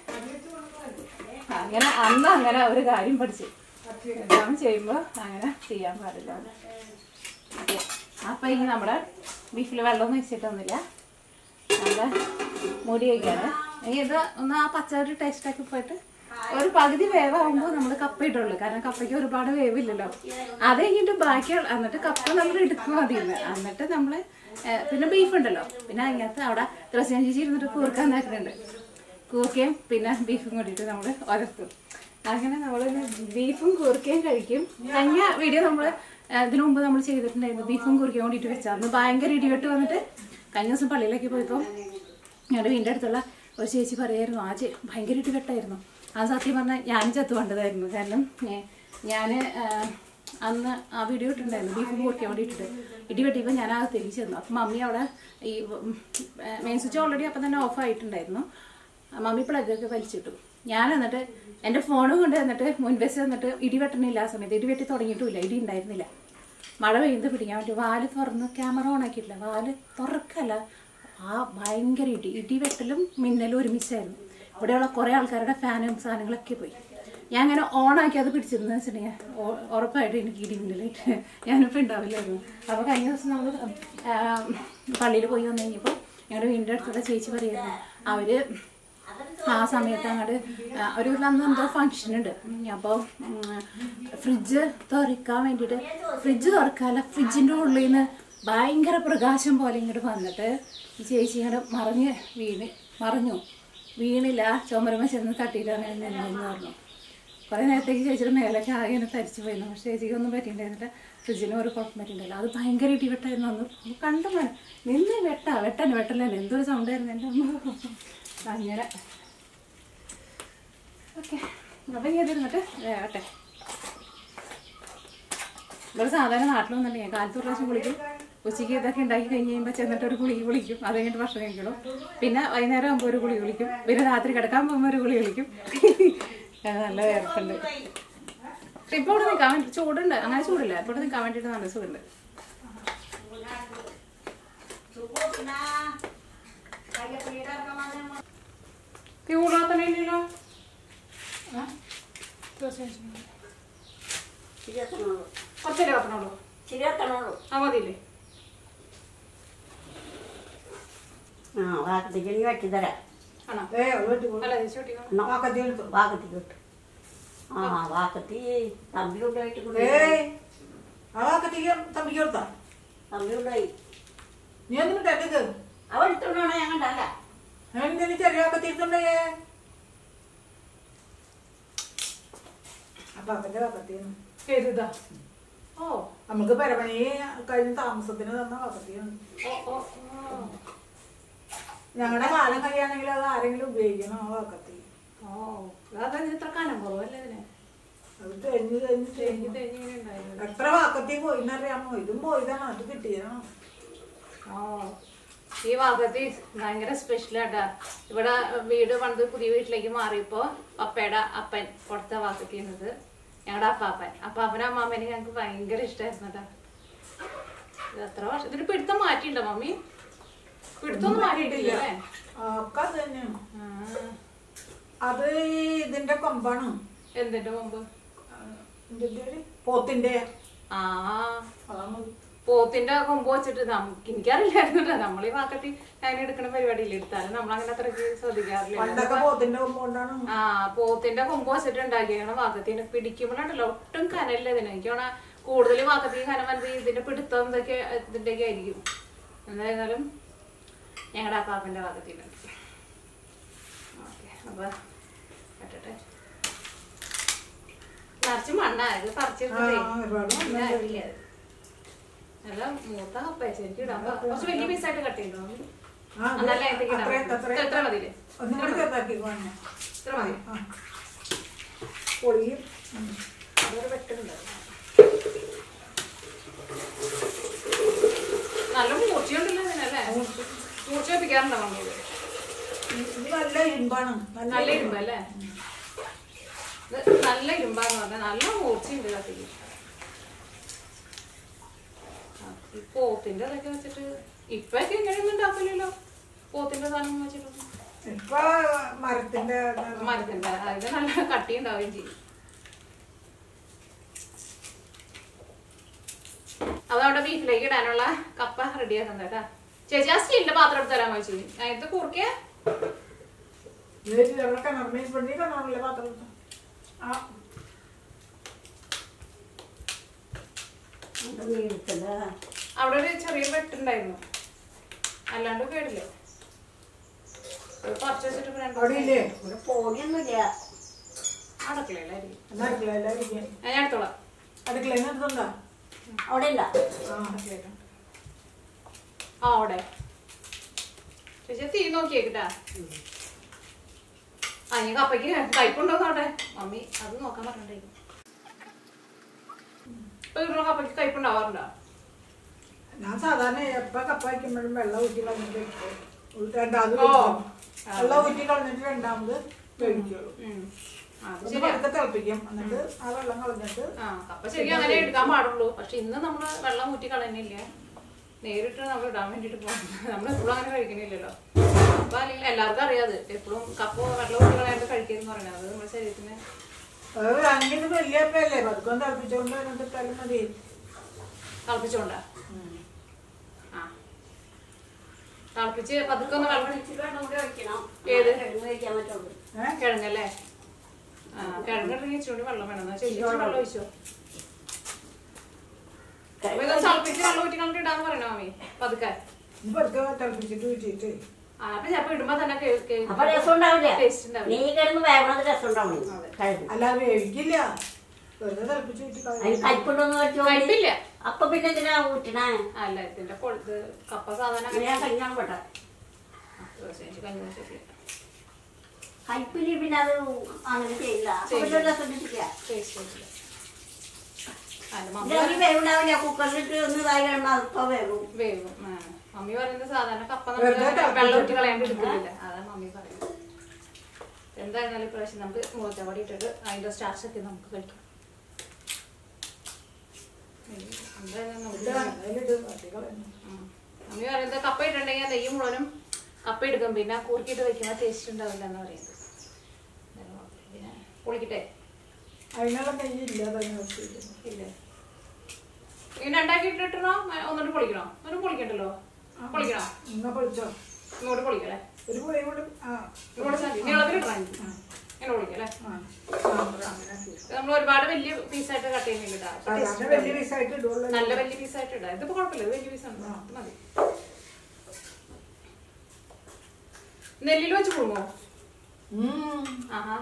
അങ്ങനെ അന്ന് അങ്ങനെ ഒരു കാര്യം പഠിച്ചു എല്ലാം ചെയ്യുമ്പോൾ അങ്ങനെ ചെയ്യാൻ പാടില്ല ഓക്കെ അപ്പൊ ഇനി നമ്മുടെ ബീഫിൽ വെള്ളമൊന്നും വെച്ചിട്ടൊന്നുമില്ല നമ്മുടെ മുടി വയ്ക്കാണ് ഇനി ഇത് ഒന്ന് ആ പച്ച ഒരു ടേസ്റ്റൊക്കെ പോയിട്ട് ഒരു പകുതി വേവാകുമ്പോൾ നമ്മൾ കപ്പ ഇട്ടുള്ളൂ കാരണം കപ്പയ്ക്ക് ഒരുപാട് വേവില്ലല്ലോ അത് കഴിഞ്ഞിട്ട് ബാക്കി എന്നിട്ട് കപ്പ നമ്മൾ എടുക്കും അതിന്ന് എന്നിട്ട് നമ്മൾ പിന്നെ ബീഫ് ഉണ്ടല്ലോ പിന്നെ അതിനകത്ത് അവിടെ ത്രസ്യാൻ ചേച്ചി ഇരുന്നിട്ട് കൂർക്കാൻ നോക്കുന്നുണ്ട് കൂർക്കയും പിന്നെ ബീഫും കൂടിയിട്ട് നമ്മൾ ഒരത്തും അങ്ങനെ നമ്മൾ ബീഫും കൂർക്കയും കഴിക്കും കഴിഞ്ഞ വീഡിയോ നമ്മൾ ഇതിനു മുമ്പ് നമ്മൾ ചെയ്തിട്ടുണ്ടായിരുന്നു ബീഫും കൂർക്കയും കൂടിയിട്ട് വെച്ചാൽ അന്ന് ഭയങ്കര ഇടിവെട്ട് വന്നിട്ട് കഴിഞ്ഞ ദിവസം പള്ളിയിലേക്ക് പോയപ്പോൾ ഞങ്ങളുടെ വീടിൻ്റെ അടുത്തുള്ള ഒരു ചേച്ചി പറയായിരുന്നു ആ ചേ ഭയങ്കര ഇടിവെട്ടായിരുന്നു ആ സത്യം പറഞ്ഞാൽ ഞാൻ ചത്തു കണ്ടതായിരുന്നു കാരണം ഞാൻ അന്ന് ആ വീഡിയോ ഇട്ടിട്ടുണ്ടായിരുന്നു ബീഫും കൂർക്കയും കൂടി ഇട്ടിട്ട് ഇടിവെട്ടിയപ്പോൾ ഞാൻ അകത്തേക്ക് ചെന്നു അപ്പം മമ്മി അവിടെ ഈ മെയിൻ സ്വിച്ച് ഓൾറെഡി അപ്പം തന്നെ ഓഫ് ആയിട്ടുണ്ടായിരുന്നു മമ്മി പ്ലഗൊക്കെ വലിച്ചിട്ടു ഞാൻ എന്നിട്ട് എൻ്റെ ഫോൺ കൊണ്ട് എന്നിട്ട് മുൻവശം എന്നിട്ട് ഇടി വെട്ടണില്ല ആ സമയത്ത് ഇടി വെട്ടി തുടങ്ങിയിട്ടുമില്ല ഇടി ഉണ്ടായിരുന്നില്ല മഴ പെയ്ത് പിടിക്കാൻ വേണ്ടി വാല് തുറന്ന് ക്യാമറ ഓൺ ആക്കിയിട്ടില്ല വാല് തുറക്കല്ല ആ ഭയങ്കര ഇടി ഇടി വെട്ടലും മിന്നലും ഒരുമിച്ചായിരുന്നു ഇവിടെയുള്ള കുറേ ആൾക്കാരുടെ ഫാനും സാധനങ്ങളൊക്കെ പോയി ഞാൻ അങ്ങനെ ഓണാക്കി അത് പിടിച്ചിരുന്നു വെച്ചിട്ടുണ്ടെങ്കിൽ ഉറപ്പായിട്ട് എനിക്ക് ഇടി മിന്നലായിട്ട് ഞാനിപ്പോൾ ഉണ്ടാവില്ലായിരുന്നു അപ്പോൾ കഴിഞ്ഞ ദിവസം നമ്മൾ പള്ളിയിൽ പോയി വന്നു കഴിഞ്ഞപ്പോൾ ഞങ്ങളുടെ വീടിൻ്റെ അടുത്തുള്ള ചേച്ചി പറയുന്നു അവര് ആ സമയത്ത് അങ്ങോട്ട് ഒരു വീട്ടിൽ അന്ന് എന്തോ ഫങ്ഷൻ ഉണ്ട് അപ്പോൾ ഫ്രിഡ്ജ് തുറക്കാൻ വേണ്ടിയിട്ട് ഫ്രിഡ്ജ് തുറക്കാല്ല ഫ്രിഡ്ജിൻ്റെ ഉള്ളിൽ നിന്ന് ഭയങ്കര പ്രകാശം പോലെ ഇങ്ങോട്ട് വന്നിട്ട് ഈ ചേച്ചി ഇങ്ങോട്ട് മറിഞ്ഞ് വീണ് മറിഞ്ഞു വീണില്ല ചുമരുമ ചെന്ന് തട്ടിയിട്ടാണ് ഞാൻ നിന്നതെന്ന് പറഞ്ഞു കുറേ നേരത്തേക്ക് ചേച്ചിയുടെ മേലൊക്കെ ആകെ എന്നെ തരിച്ചു പോയിരുന്നു പക്ഷേ ചേച്ചിക്കൊന്നും പറ്റിയിട്ടുണ്ടായിരുന്നില്ല ഫ്രിഡ്ജിന് ഒരു കുഴപ്പം പറ്റിയിട്ടുണ്ടല്ലോ അത് ഭയങ്കര ഇടിവെട്ടായിരുന്നു അന്ന് കണ്ടു വേണം നിന്ന് വെട്ടാ വെട്ടൻ വെട്ടല്ലേ എന്തൊരു സൗണ്ടായിരുന്നു എൻ്റെ അമ്മ അങ്ങനെ ഓക്കെ അപ്പം ഇനി അതിരുന്നിട്ട് വേവട്ടെ ഇവിടെ സാധാരണ നാട്ടിൽ വന്നിട്ടുണ്ടെങ്കിൽ കാലത്ത് ഒരു പ്രാവശ്യം കുളിക്കും ഉച്ചയ്ക്ക് ഇതൊക്കെ ഉണ്ടാക്കി കഴിഞ്ഞ് കഴിയുമ്പോൾ ചെന്നിട്ട് ഒരു കുളി കുളിക്കും അത് കഴിഞ്ഞിട്ട് ഭക്ഷണം കഴിക്കണം പിന്നെ വൈകുന്നേരം ആകുമ്പോൾ ഒരു കുളി കുളിക്കും പിന്നെ രാത്രി കിടക്കാൻ പോകുമ്പോൾ ഒരു കുളി കുളിക്കും അത് നല്ല വേർപ്പുണ്ട് പക്ഷെ ഇപ്പോൾ ഇവിടെ നിൽക്കാൻ വേണ്ടി ചൂടുണ്ട് അങ്ങനെ ചൂടില്ല ഇപ്പോൾ ഇവിടെ നിൽക്കാൻ വേണ്ടിയിട്ട് നല്ല ചൂടുണ്ട് ചൂടാത്തല്ലോ കുറച്ചല്ലേ വെക്കണുള്ളൂ ഇച്ചിരി വെക്കണുള്ളൂ ആ മതിയില്ലേ ആ വാക്കത്തേക്ക് ഇനി വെട്ടി തരാം ആണോ ഏ അത് വെട്ടി കൊടു. അല്ല ചേച്ചി ഒട്ടിക്കണം എന്നാ വാക്കത്തി എടുത്തു. വാക്കത്തേക്ക് വിട്ടു ആ വാക്കത്തി തമ്പി കൊണ്ടുപോയിട്ട് കൊണ്ട് ഏയ് ആ വാക്കത്തിക്ക് തമ്പിക്ക് കൊടുത്താ തമ്പി കൊണ്ടുപോയി നീ ഒന്നും ഇട്ടത് അവൻ എടുത്തോണ്ടാണ് ഞാൻ കണ്ടല്ല എന്തിനു ചെറിയ വാക്കത്തി എടുത്തുണ്ടേ അപ്പൊ അവന്റെ വാക്കത്തിയാണ് ഏതാ ഓ നമുക്ക് പരമണി കഴിഞ്ഞ താമസത്തിന് തന്ന വാക്കത്തിയാണ് ഓ ഓ ഓ. ഞങ്ങളുടെ കാലം കഴിയാണെങ്കിൽ അത് ആരെങ്കിലും ഉപയോഗിക്കണം ആ വാക്കത്തി ഓ അതാ ഇത്ര കനം കുറവല്ലേ ഇതിന് അത് തെഞ്ഞ് തെഞ്ഞ് തേഞ്ഞ് തെഞ്ഞ് തേഞ്ഞ് ഇങ്ങനെ ഉണ്ടായിരുന്നു എത്ര വാക്കത്തി പോയിന്നറിയാമോ ഇതും പോയതാണ് അത് കിട്ടിയതാണ് ഓ ഈ ഭാഗത്ത് ഭയങ്കര സ്പെഷ്യലാട്ടാ ഇവിടെ വീട് പണ്ട് പുതിയ വീട്ടിലേക്ക് മാറിയപ്പോ പപ്പയുടെ അപ്പൻ കൊടുത്ത ഭാഗത്ത് ചെയ്യുന്നത് ഞങ്ങളുടെ അപ്പാപ്പൻ അപ്പാപ്പനും അമ്മാമ്മനെ ഞങ്ങൾക്ക് ഭയങ്കര ഇഷ്ടമായിരുന്നു കേട്ടാ ഇത് എത്ര വർഷം ഇതിന് പിടുത്തം മാറ്റിയിട്ടുണ്ടോ മമ്മി പിടുത്തൊന്നും മാറ്റിയിട്ടില്ല അല്ലേ ഒക്കെ അത് തന്നെയാണ് ആ. അത് ഈ ഇതിന്റെ കൊമ്പാണ് എന്തിന്റെ മുമ്പ് ആ, ഇതിന്റെ ഒരു പോത്തിന്റെ ആ അതാണ് ഇത്. പോത്തിന്റെ കൊമ്പ് വെച്ചിട്ട് നമുക്ക് എനിക്കറിയില്ലായിരുന്നു കേട്ടോ നമ്മൾ ഈ വാക്കത്തി അതിന് എടുക്കുന്ന പരിപാടിയില്ല എടുത്താലും നമ്മൾ അങ്ങനെ അത്രയ്ക്ക് ശ്രദ്ധിക്കാറില്ല പണ്ടൊക്കെ പോത്തിന്റെ കൊമ്പ് കൊണ്ടാണ് ആ പോത്തിന്റെ കൊമ്പ് വെച്ചിട്ട് ഉണ്ടാക്കിയാണ് വാക്കത്തിന് പിടിക്കുമ്പോഴുണ്ടല്ലോ ഒട്ടും കനല്ല ഇതിന് എനിക്ക് തോന്നാ കൂടുതൽ വാക്കത്തിന് കനം വന്നത് ഇതിന്റെ പിടുത്തം ഇതൊക്കെ ഇതിന്റെ ഒക്കെ ആയിരിക്കും എന്തായാലും ഞങ്ങളുടെ ആ പാപ്പന്റെ വാക്കത്തിന് ഓക്കെ അപ്പൊ കട്ടട്ടെ നിറച്ച് മണ്ണാ ഇത് പറിച്ചെടുത്തതേ ആ, ഒരുപാട് മണ്ണ് ഇല്ല, ഇല്ല. നല്ല മൂത്ത കപ്പ ശരിക്കും ഇടാം അപ്പൊ കുറച്ച് വലിയ പീസായിട്ട് കട്ട് ചെയ്തോ ആ, അത് നല്ല ഇതിലേക്ക് ഇടാം. അത്രയും- അത്രയും- ഇത്ര മതിയില്ലേ ഒന്നും കൂടി ചെറുതാക്കി വേണം ഇത്ര മതി ആ പൊളിയും ഉം. അതൊരു വെട്ടുണ്ടായിരുന്നു നല്ല മൂർച്ചയുണ്ടല്ലോ ഇതിനല്ലേ മൂർച്ച വെപ്പിക്കാറുണ്ടോ മമ്മിയത് ഇത് നല്ല ഇരുമ്പാണ് നല്ല ഇരുമ്പ് അല്ലേ ഇത് നല്ല ഇരുമ്പാന്ന് പറഞ്ഞാൽ നല്ല മൂർച്ചയുണ്ട് കത്തിക്ക് ആ, ഈ പോത്തിന്റെ അതൊക്കെ വെച്ചിട്ട് ഇപ്പൊക്കെ ഇങ്ങനെയൊന്നും ഉണ്ടാക്കില്ലല്ലോ പോത്തിന്റെ സാധനം വെച്ചിട്ടൊന്നും ഇപ്പൊ മരത്തിന്റെ മരത്തിന്റെ അതിന് നല്ല കട്ടി ഉണ്ടാവുകയും ചെയ്യും അതവിടെ ബീഫിലേക്ക് ഇടാനുള്ള കപ്പ റെഡിയാക്കാൻ കേട്ടാ ചേച്ചി ആ സ്റ്റീലിന്റെ പാത്രം എടുത്ത് തരാൻ വെച്ചു അതിനകത്ത് കുറുക്കിയ ഇത് അവിടെ കിണറിന് പെണ്ണി കിണറിലെ പാത്രം എടുത്തോ. ആ നീ എടുക്കണ്ട അവിടെ ഒരു ചെറിയ വെട്ടുണ്ടായിരുന്നു അല്ലാണ്ട് കേടില്ല അത് പറിച്ച് വെച്ചിട്ട് ഇപ്പൊ രണ്ട് അവിടെ ഇല്ലേ ഇവിടെ പോണിയൊന്നുമില്ല അടക്കളയിലായിരിക്കും എന്നാ അടുക്കളയിലാ ഇരിക്കാൻ ഞാൻ എടുത്തോളാം അടുക്കളയിൽ നിന്ന് എടുത്തുണ്ടോ അവിടെ ഇല്ല ആ ശരി ആ അവിടെ ചേച്ചി തീ നോക്കിയേക്കിട്ടാ ആ ഞാൻ കപ്പയ്ക്ക് കയ്പുണ്ടോ നോട്ടെ മമ്മി അത് നോക്കാൻ പറഞ്ഞിട്ടുണ്ടായിരുന്നു ഇപ്പൊ ഇടുന്ന കപ്പയ്ക്ക് കയ്പുണ്ടാവാറുണ്ടോ ഞാൻ സാധാരണ എപ്പ കപ്പ വയ്ക്കുമ്പോഴും വെള്ളം ഊറ്റി കളഞ്ഞിട്ട് വെക്കും. ഉൾ- രണ്ടാമത് ഓ. വെക്കും. വെള്ളം ഊറ്റി കളഞ്ഞിട്ട് രണ്ടാമത് കഴിക്കുള്ളൂ ഉം. ആ, അത് ഒന്ന് ശരിയാ പതുക്കെ തിളപ്പിക്കും എന്നിട്ട് ആ വെള്ളം കളഞ്ഞിട്ട് ആ കപ്പ ശരിക്കും അങ്ങനെ എടുക്കാൻ പാടുള്ളൂ പക്ഷെ ഇന്ന് നമ്മള് വെള്ളം ഊറ്റി കളയുന്നില്ല നേരിട്ട് നമ്മൾ ഇടാൻ വേണ്ടിട്ട് പോകും നമ്മൾ എപ്പോഴും അങ്ങനെ കഴിക്കണില്ലല്ലോ അപ്പൊ അല്ലെങ്കിൽ എല്ലാവർക്കും അറിയാത് എപ്പോഴും കപ്പ വെള്ളം ഊറ്റി കളയാണ്ട് കഴിക്കരുതെന്ന് പറയുന്നത് അത് നമ്മുടെ ശരീരത്തിന് അത് അങ്ങനെ വലിയ അപ്പല്ലേ പതുക്കെ ഒന്ന് തിളപ്പിച്ചുകൊണ്ട് അതിനകത്ത് ഇട്ടാലും മതി തിളപ്പിച്ചോണ്ടാ ആ തിളപ്പിച്ച് പതുക്കെ ഒന്ന് വെള്ളം ഇച്ചിരി വെള്ളം കൂടി ഒഴിക്കണം ഏത്? കിഴങ്ങ് കഴിക്കാൻ പറ്റുള്ളൂ ഏഹ് കിഴങ്ങല്ലേ ആ കിഴങ്ങിട്ടെങ്കിൽ ഇച്ചിരി വെള്ളം വേണം എന്നാ ശരി ഇച്ചിരി വെള്ളം ഒഴിച്ചോ അപ്പൊ ഇത് തിളപ്പിച്ച് വെള്ളം ഊറ്റി കളഞ്ഞിട്ട് ഇടാന്ന് പറയണോ മാമി പതുക്കെ ഇനി പതുക്കെ തിളപ്പിച്ചിട്ട് ഊറ്റിയിട്ട് ആ അപ്പൊ ചിലപ്പോ ഇടുമ്പോ തന്നെ കേ- കേ- അപ്പൊ രസം ഉണ്ടാവില്ല ടേസ്റ്റ് ഉണ്ടാവില്ല നീ കിടന്ന് വേവണത് രസം ഉണ്ടാവണം കിഴങ്ങ് അല്ലാതെ വേവിക്കില്ല വെറുതെ തിളപ്പിച്ച് ഊറ്റി അതിന് കളയും കയ്പുണ്ടോന്ന് വെച്ചോ കയ്പില്ല അപ്പൊ പിന്നെ എന്തിനാ ഊറ്റണേ അല്ല ഇതിന്റെ കൊഴുത്ത് കപ്പ സാധാരണ അങ്ങനെ ഞാൻ കഞ്ഞാൻ പെട്ടെ കഞ്ഞി വെച്ചിട്ടില്ല കയ്പില് പിന്നെ അത് അങ്ങനെ ചെയ്യില്ല അപ്പൊ പിന്നെ രസം കിട്ടില്ല ടേസ്റ്റ് ആയിട്ടില്ല അല്ല മമ്മി ഇതിലൊരു വേവുണ്ടാവില്ല കുക്കറിലിട്ട് ഒന്ന് ഇതായി കഴിയുമ്പോ അതിപ്പോ വേവും വേവും ആ. മമ്മി പറയുന്നത് സാധാരണ കപ്പ വെറുതെ നമ്മള് തിളപ്പിച്ച് വെള്ളം ഊറ്റി കളയാണ്ട് എടുക്കുന്നില്ല അതാണ് മമ്മി പറയുന്നത് എന്തായിരുന്നാലും ഇപ്രാവശ്യം നമുക്ക് മുളച്ചവടി ഇട്ടിട്ട് അതിന്റെ സ്റ്റാർച്ച് ഒക്കെ നമുക്ക് കഴിക്കാം എന്തായാലും നമുക്ക് അതിലിട്ട് തട്ടി കളയും ഉം. മമ്മി പറയുന്നത് കപ്പ ഇട്ടുണ്ടെങ്കിൽ നെയ്യ് മുഴുവനും കപ്പ എടുക്കും പിന്നെ കൂർക്കിയിട്ട് വെക്കുമ്പോൾ ടേസ്റ്റ് ഉണ്ടാവില്ല എന്ന് പറയുന്നത് എന്തായാലും കുഴപ്പമില്ല. പിന്നെ പൊളിക്കട്ടെ അതിനുള്ള നെയ്യ് ഇല്ല തന്നെ വെച്ചിട്ട് ഇല്ലേ ഇങ്ങനെ രണ്ടാക്കി ഇട്ടിട്ടോ ഒന്നുകൂടി പൊളിക്കണോ ഒന്നും പൊളിക്കണ്ടല്ലോ പൊളിക്കണോ ഇങ്ങ പൊളിച്ചോ ഇങ്ങോട്ട് പൊളിക്കല്ലേ ഒരു പുളിയും കൂടി ആ ഇങ്ങോട്ട് മതി. നീളത്തിലിട്ടോ ഇങ്ങനെ പൊളിക്കല്ലേ ആ സാമ്പാർ അങ്ങനെ ആക്കി. നമ്മൾ ഒരുപാട് വലിയ പീസായിട്ട് കട്ട് ചെയ്യുന്നില്ല സാധാരണ വലിയ പീസായിട്ട് ഇടുള്ളൂ നല്ല വലിയ പീസായിട്ട് ഇടാം ഇതിപ്പോ കുഴപ്പമില്ല ഇത് വലിയ പീസാണ് ഇത് മതി നെല്ലിൽ വെച്ച് പുഴുങ്ങോ ഉം. ആഹാ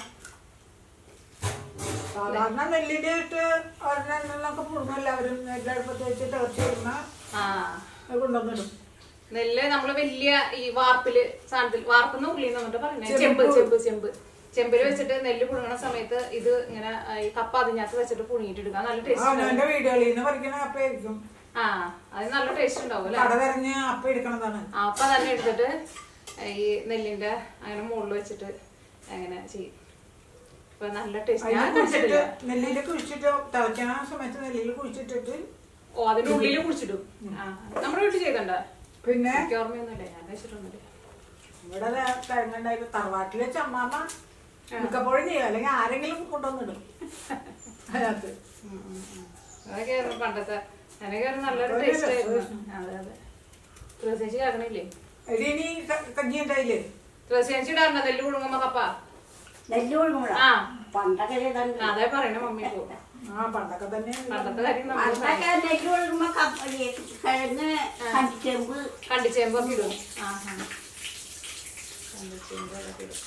സാധാരണ നെല്ലിന്റെ ഇട്ട് ഒരെണ്ണൊക്കെ പുഴുങ്ങും എല്ലാവരും നെല്ലടുപ്പത്ത് വെച്ച് തിളച്ച് വരുന്ന ആ കൊണ്ടുവന്നിടും നെല്ല് നമ്മള് വലിയ ഈ വാർപ്പില് സാധനത്തിൽ വാർപ്പെന്ന് ഉള്ളി എന്നിട്ട് പറയുന്നത് ചെമ്പ് ചെമ്പ് ചെമ്പ് ചെമ്പില് വെച്ചിട്ട് നെല്ല് പുഴുങ്ങണ സമയത്ത് ഇത് ഇങ്ങനെ ആ, ഈ കപ്പ അതിനകത്ത് വെച്ചിട്ട് പുഴുങ്ങിയിട്ട് എടുക്കാം നല്ല ടേസ്റ്റ് അവനവന്റെ വീടുകളിൽ നിന്ന് പറിക്കണ അപ്പയായിരിക്കും ആ അത് നല്ല ടേസ്റ്റ് ഉണ്ടാവും അല്ലേ കട തെരഞ്ഞ് അപ്പ എടുക്കണതാണ് ആ, അപ്പൊ തന്നെ എടുത്തിട്ട് ഈ നെല്ലിന്റെ അങ്ങനെ മുകളിൽ വെച്ചിട്ട് അങ്ങനെ ചെയ്യും അപ്പൊ നല്ല ടേസ്റ്റ് ഞാൻ അതിൽ കുഴിച്ചിട്ട് കുടിച്ചിട്ടില്ല നെല്ലില് കുഴിച്ചിട്ട് തിളയ്ക്കണ സമയത്ത് നെല്ലില് കുഴിച്ചിട്ടിട്ട് ഓ അതിന്റെ ഉള്ളില് കുടിച്ചിടും ആ നമ്മുടെ വീട്ടിൽ ചെയ്തണ്ട പിന്നെ എനിക്ക് ഓർമ്മയൊന്നുമില്ല ഞാൻ കഴിച്ചിട്ടൊന്നുമില്ല ഇവിടെ തരങ്ങണ്ടായിട്ട് തറവാട്ടിലെ ചമ്മാമ്മ മിക്കപ്പോഴും ചെയ്യും അല്ലെങ്കിൽ ആരെങ്കിലും കൊണ്ടുവന്നിടും അതിനകത്ത് ഉം, ഉം, ഉം. അതൊക്കെ ആയിരുന്നു പണ്ടത്തെ അതിനൊക്കെ ഒരു നല്ലൊരു ഒരു ടേസ്റ്റ് ആയിരുന്നു രസം. അതെ അതെ തുളസിയേച്ചി കേൾക്കണില്ലേ എടി ഇനി ക- കഞ്ഞി ഉണ്ടായില്ലേ തുളസിയേച്ചി ഇടാറുണ്ടോ നെല്ല് പുഴുങ്ങുമ്പോ കപ്പ നെല്ല് ഒഴുകുമ്പോഴാ ആ പണ്ടൊക്കെ ചെയ്തണ്ട് അതേ പറയണ മമ്മി ഇപ്പോ ആ പണ്ടൊക്കെ തന്നെ പണ്ടത്തെ കാര്യം നമ്മൾ പണ്ടൊക്കെ നെല്ല് ഒഴുകുമ്പോ കപ്പ ഈ കിഴങ്ങ് കണ്ടിച്ചെമ്പ് കണ്ടിച്ചേമ്പൊക്കെ ഇടും ആ ആ കണ്ടിച്ചേമ്പൊക്കെ ഇടും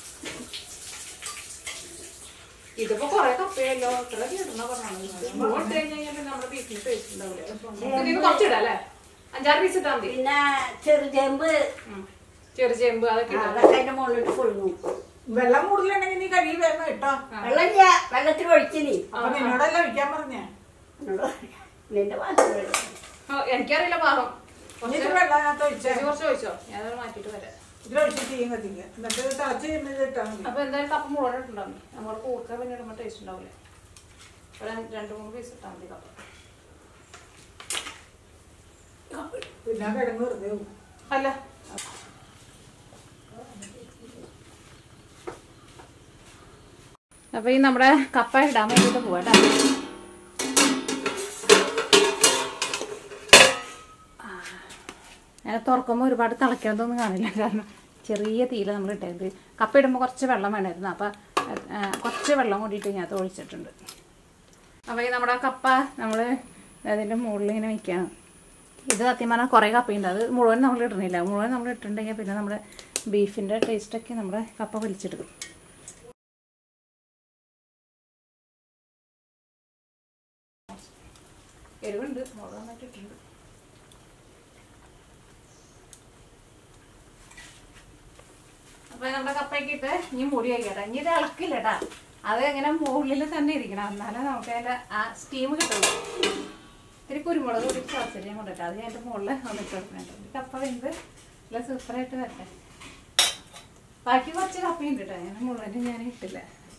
ഇതിപ്പോ കൊറേ കപ്പയല്ലോ ഇത്ര കിട്ടുന്ന പറഞ്ഞാണ് ഇട്ട് കഴിഞ്ഞാൽ നമ്മുടെ ബീഫിന് ടേസ്റ്റ് ഉണ്ടാവില്ല ഇതിന് കുറച്ചിടാം അല്ലേ അഞ്ചാറ് പീസ് ഇട്ടാൽ മതി പിന്നെ ചെറുചെമ്പ് ഉം. ചെറു ചേമ്പ് അതൊക്കെ ഇടാം അതൊക്കെ അതിന്റെ മുകളിലിട്ട് പുഴുങ്ങും വെള്ളം കൂടുതലുണ്ടെങ്കിൽ നീ കഴുകി വേണം കേട്ടോ വെള്ളം ഇല്ല വെള്ളത്തിൽ ഒഴിച്ച് നീ അപ്പൊ നിന്നോടല്ല ഒഴിക്കാൻ പറഞ്ഞേ എന്നോട് നിന്റെ പാത്രം ഓ, എനിക്കറിയില്ല പാകം എന്നിട്ട് വെള്ളം അതിനകത്ത് ഒഴിച്ചേ ചേച്ചി കുറച്ച് ചോദിച്ചോ ഞാനത് മാറ്റിട്ട് വരാം ഇതിലൊഴിച്ച് തീയും കത്തിക്കുക എന്നിട്ട് തിളച്ച് കഴിയുമ്പോൾ ഇട്ടാൽ മതി അപ്പൊ എന്തായാലും കപ്പ മുഴുവൻ ഇട്ടുണ്ടാവും നമ്മുടെ കൂർക്ക പിന്നെ ഇടുമ്പോൾ ടേസ്റ്റ് ഉണ്ടാവില്ല ഒരു അഞ്ച് രണ്ട് മൂന്ന് പീസ് ഇട്ടാൽ മതി കപ്പ പിന്നെ ആ കിഴങ്ങ് വെറുതെ പോകും അല്ല അപ്പൊ ഈ നമ്മുടെ കപ്പ ഇടാൻ വേണ്ടിട്ട് പോവാട്ടാ ഞാൻ തുറക്കുമ്പോൾ ഒരുപാട് തിളയ്ക്കണതൊന്നും കാണില്ല കാരണം ചെറിയ തീയിൽ നമ്മൾ ഇട്ടത് കപ്പ ഇടുമ്പോൾ കുറച്ച് വെള്ളം വേണമായിരുന്നു അപ്പം കുറച്ച് വെള്ളം കൂടിയിട്ട് ഞാൻ ഒഴിച്ചിട്ടുണ്ട് അപ്പോൾ ഈ നമ്മുടെ കപ്പ നമ്മൾ അതിൻ്റെ മുകളിൽ ഇങ്ങനെ വയ്ക്കുകയാണ് ഇത് സത്യം പറഞ്ഞാൽ കുറേ കപ്പയുണ്ട് അത് മുഴുവൻ നമ്മൾ ഇടണില്ല മുഴുവൻ നമ്മൾ ഇട്ടിട്ടുണ്ടെങ്കിൽ പിന്നെ നമ്മുടെ ബീഫിൻ്റെ ടേസ്റ്റൊക്കെ നമ്മുടെ കപ്പ വലിച്ചെടുക്കും എരിവുണ്ട് മുളക് നന്നായിട്ട് ഇട്ടിട്ടുണ്ട് അപ്പൊ നമ്മുടെ കപ്പയ്ക്ക് ഇട്ട് ഇനി മൂടി വയ്ക്കട്ടെ ഇനി ഇത് ഇളക്കില്ല കേട്ടാ അത് ഇങ്ങനെ മുകളിൽ തന്നെ ഇരിക്കണം എന്നാലേ നമുക്ക് അതിന്റെ ആ സ്റ്റീം കിട്ടുള്ളൂ ഇത്തിരി കുരുമുളക് കൂടി ചതച്ചിട്ട് കൊണ്ടിട്ട് അത് അതിന്റെ മുകളിൽ വന്നിട്ട് കൊടുക്കുന്നുണ്ട് കപ്പ വെന്ത് നല്ല സൂപ്പറായിട്ട് വരട്ടെ ബാക്കി കുറച്ച് കപ്പയുണ്ട് കേട്ടോ ഞാൻ മുഴുവനും ഞാൻ ഇട്ടില്ല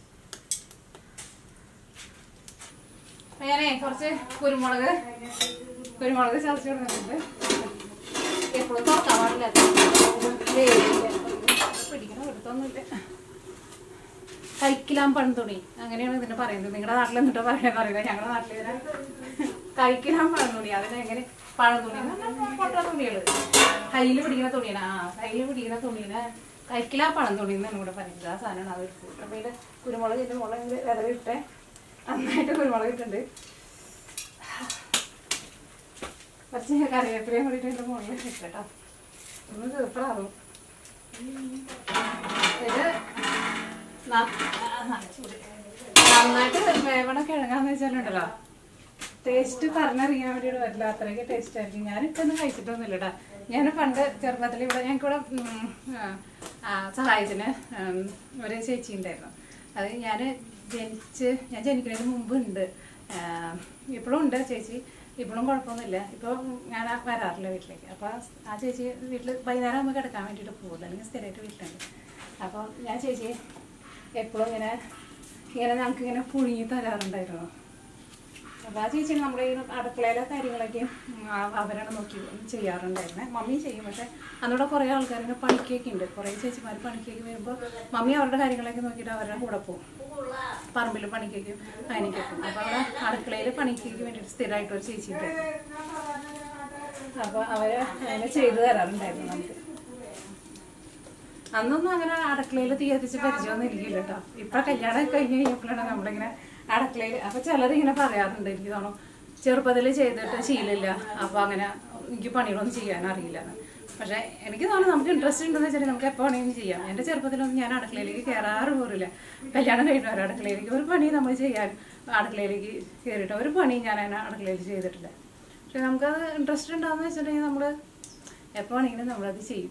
അപ്പൊ ഞാനേ കുറച്ച് കുരുമുളക് കുരുമുളക് ചതച്ച് കൊടുക്കുന്നുണ്ട് എപ്പോഴും തുറക്കാൻ പാടില്ല വേവില്ല. പിടിക്കണ എടുത്തൊന്നുമില്ല കഴിക്കിലാൻ പഴന്തുണി അങ്ങനെയാണ് ഇതിനെ പറയുന്നത് നിങ്ങളുടെ നാട്ടിൽ എന്നിട്ട് പറയാൻ പറയുന്നത് ഞങ്ങളുടെ നാട്ടിൽ ഇതിനെ കഴിക്കിലാൻ പഴന്തുണി അതിനെങ്ങനെ പഴന്തുണി എന്ന് പറഞ്ഞാൽ പൊട്ട തുണികൾ കയ്യിൽ പിടിക്കുന്ന തുണിയാണ് ആ കയ്യിൽ പിടിക്കുന്ന തുണീനെ കഴിക്കിലാ പഴന്തുണി എന്നാണ് ഇവിടെ പറയുന്നത് ആ സാധനമാണ് അത് എടുത്തത് അപ്പോൾ ഇത് കുരുമുളക് ഇതിൻ്റെ മുളക് വിതറിയിട്ടേ നന്നായിട്ട് കുരുമുളക് ഇട്ടുണ്ട് കുറച്ച് കറിവേപ്പിലയും കൂടിയിട്ട് എൻ്റെ മുകളിൽ ഇട്ടോ ഒന്ന് സൂപ്പറാകും ഇത് ന- ആ, നല്ല ചൂട്. നന്നായിട്ട് വേവണ കിഴങ്ങാന്ന് വെച്ചാലുണ്ടല്ലോ ടേസ്റ്റ് പറഞ്ഞറിയാൻ വേണ്ടിയിട്ട് വരില്ല അത്രയ്ക്ക് ടേസ്റ്റ് ആയിരിക്കും ഞാൻ ഇപ്പൊന്നും കഴിച്ചിട്ടൊന്നുമില്ലടാ ഞാൻ പണ്ട് ചെറുപ്പത്തിൽ ഇവിടെ ഞങ്ങൾക്ക് ഇവിടെ ഉം, ആ, ആ, സഹായത്തിന് ഉം, ഒരു ചേച്ചി ഉണ്ടായിരുന്നു അത് ഞാൻ ജനിച്ച് ഞാൻ ജനിക്കുന്നതിന് മുമ്പ് ഉണ്ട് ഇപ്പോഴും ഉണ്ട് ചേച്ചി ഇപ്പോഴും കുഴപ്പമൊന്നുമില്ല ഇപ്പോൾ ഞാൻ വരാറില്ല വീട്ടിലേക്ക് അപ്പോൾ ആ ചേച്ചി വീട്ടിൽ വൈകുന്നേരം ആകുമ്പോൾ കിടക്കാൻ വേണ്ടിയിട്ട് പോകുള്ളൂ അല്ലെങ്കിൽ സ്ഥിരമായിട്ട് വീട്ടിലുണ്ട് അപ്പോൾ ഞാൻ ചേച്ചി എപ്പോഴും ഇങ്ങനെ ഇങ്ങനെ ഞങ്ങൾക്ക് ഇങ്ങനെ പുഴുങ്ങി തരാറുണ്ടായിരുന്നു അപ്പോൾ ആ ചേച്ചി നമ്മുടെ ഈ അടുക്കളയിലെ കാര്യങ്ങളൊക്കെ ഉം, ആ- അവരാണ് നോക്കി ചെയ്യാറുണ്ടായിരുന്നത് മമ്മി ചെയ്യും പക്ഷെ അന്നൂടെ കുറേ ആൾക്കാരിങ്ങനെ പണിക്കൊക്കെ ഉണ്ട് കുറേ ചേച്ചിമാർ പണിക്കൊക്കെ വരുമ്പോൾ മമ്മി അവരുടെ കാര്യങ്ങളൊക്കെ നോക്കിയിട്ട് അവരുടെ കൂടെ പോകും പറമ്പിൽ പണിക്കൊക്കെ അതിനൊക്കെ അപ്പോൾ അവിടെ അടുക്കളയിൽ പണിക്കൊക്കെ വേണ്ടിയിട്ട് സ്ഥിരമായിട്ട് ഒരു ചേച്ചി ഉണ്ട് അപ്പോൾ അവർ അങ്ങനെ ചെയ്തു തരാറുണ്ടായിരുന്നു നമുക്ക് അന്നൊന്നും അങ്ങനെ അടുക്കളയിൽ തീ കത്തിച്ച് പരിചയമൊന്നും ഇരിക്കില്ല കേട്ടോ ഇപ്പൊ കല്യാണം കഴിഞ്ഞ് കഴിഞ്ഞപ്പോഴാണ് നമ്മളിങ്ങനെ അടുക്കളയിൽ അപ്പൊ ചിലരിങ്ങനെ പറയാറുണ്ട് എനിക്ക് തോന്നുന്നു ചെറുപ്പത്തിൽ ചെയ്തിട്ട് ശീലമില്ല അപ്പൊ അങ്ങനെ എനിക്ക് പണികളൊന്നും ചെയ്യാൻ അറിയില്ല പക്ഷെ എനിക്ക് തോന്നുന്നു നമുക്ക് ഇൻട്രസ്റ്റ് ഉണ്ടെന്ന് വെച്ചാൽ നമുക്ക് എപ്പോൾ വേണമെങ്കിലും ചെയ്യാം എൻ്റെ ചെറുപ്പത്തിലൊന്നും ഞാൻ അടുക്കളയിലേക്ക് കയറാറ് പോലില്ല കല്യാണം കഴിഞ്ഞ ഒരു അടുക്കളയിലേക്ക് ഒരു പണി നമ്മൾ ചെയ്യാൻ അടുക്കളയിലേക്ക് കയറിയിട്ട് ഒരു പണി ഞാൻ അങ്ങനെ അടുക്കളയിൽ ചെയ്തിട്ടില്ല പക്ഷെ നമുക്കത് ഇൻട്രസ്റ്റ് ഉണ്ടാകുന്ന വെച്ചിട്ടുണ്ടെങ്കിൽ നമ്മൾ എപ്പോൾ വേണമെങ്കിലും നമ്മളത് ചെയ്യും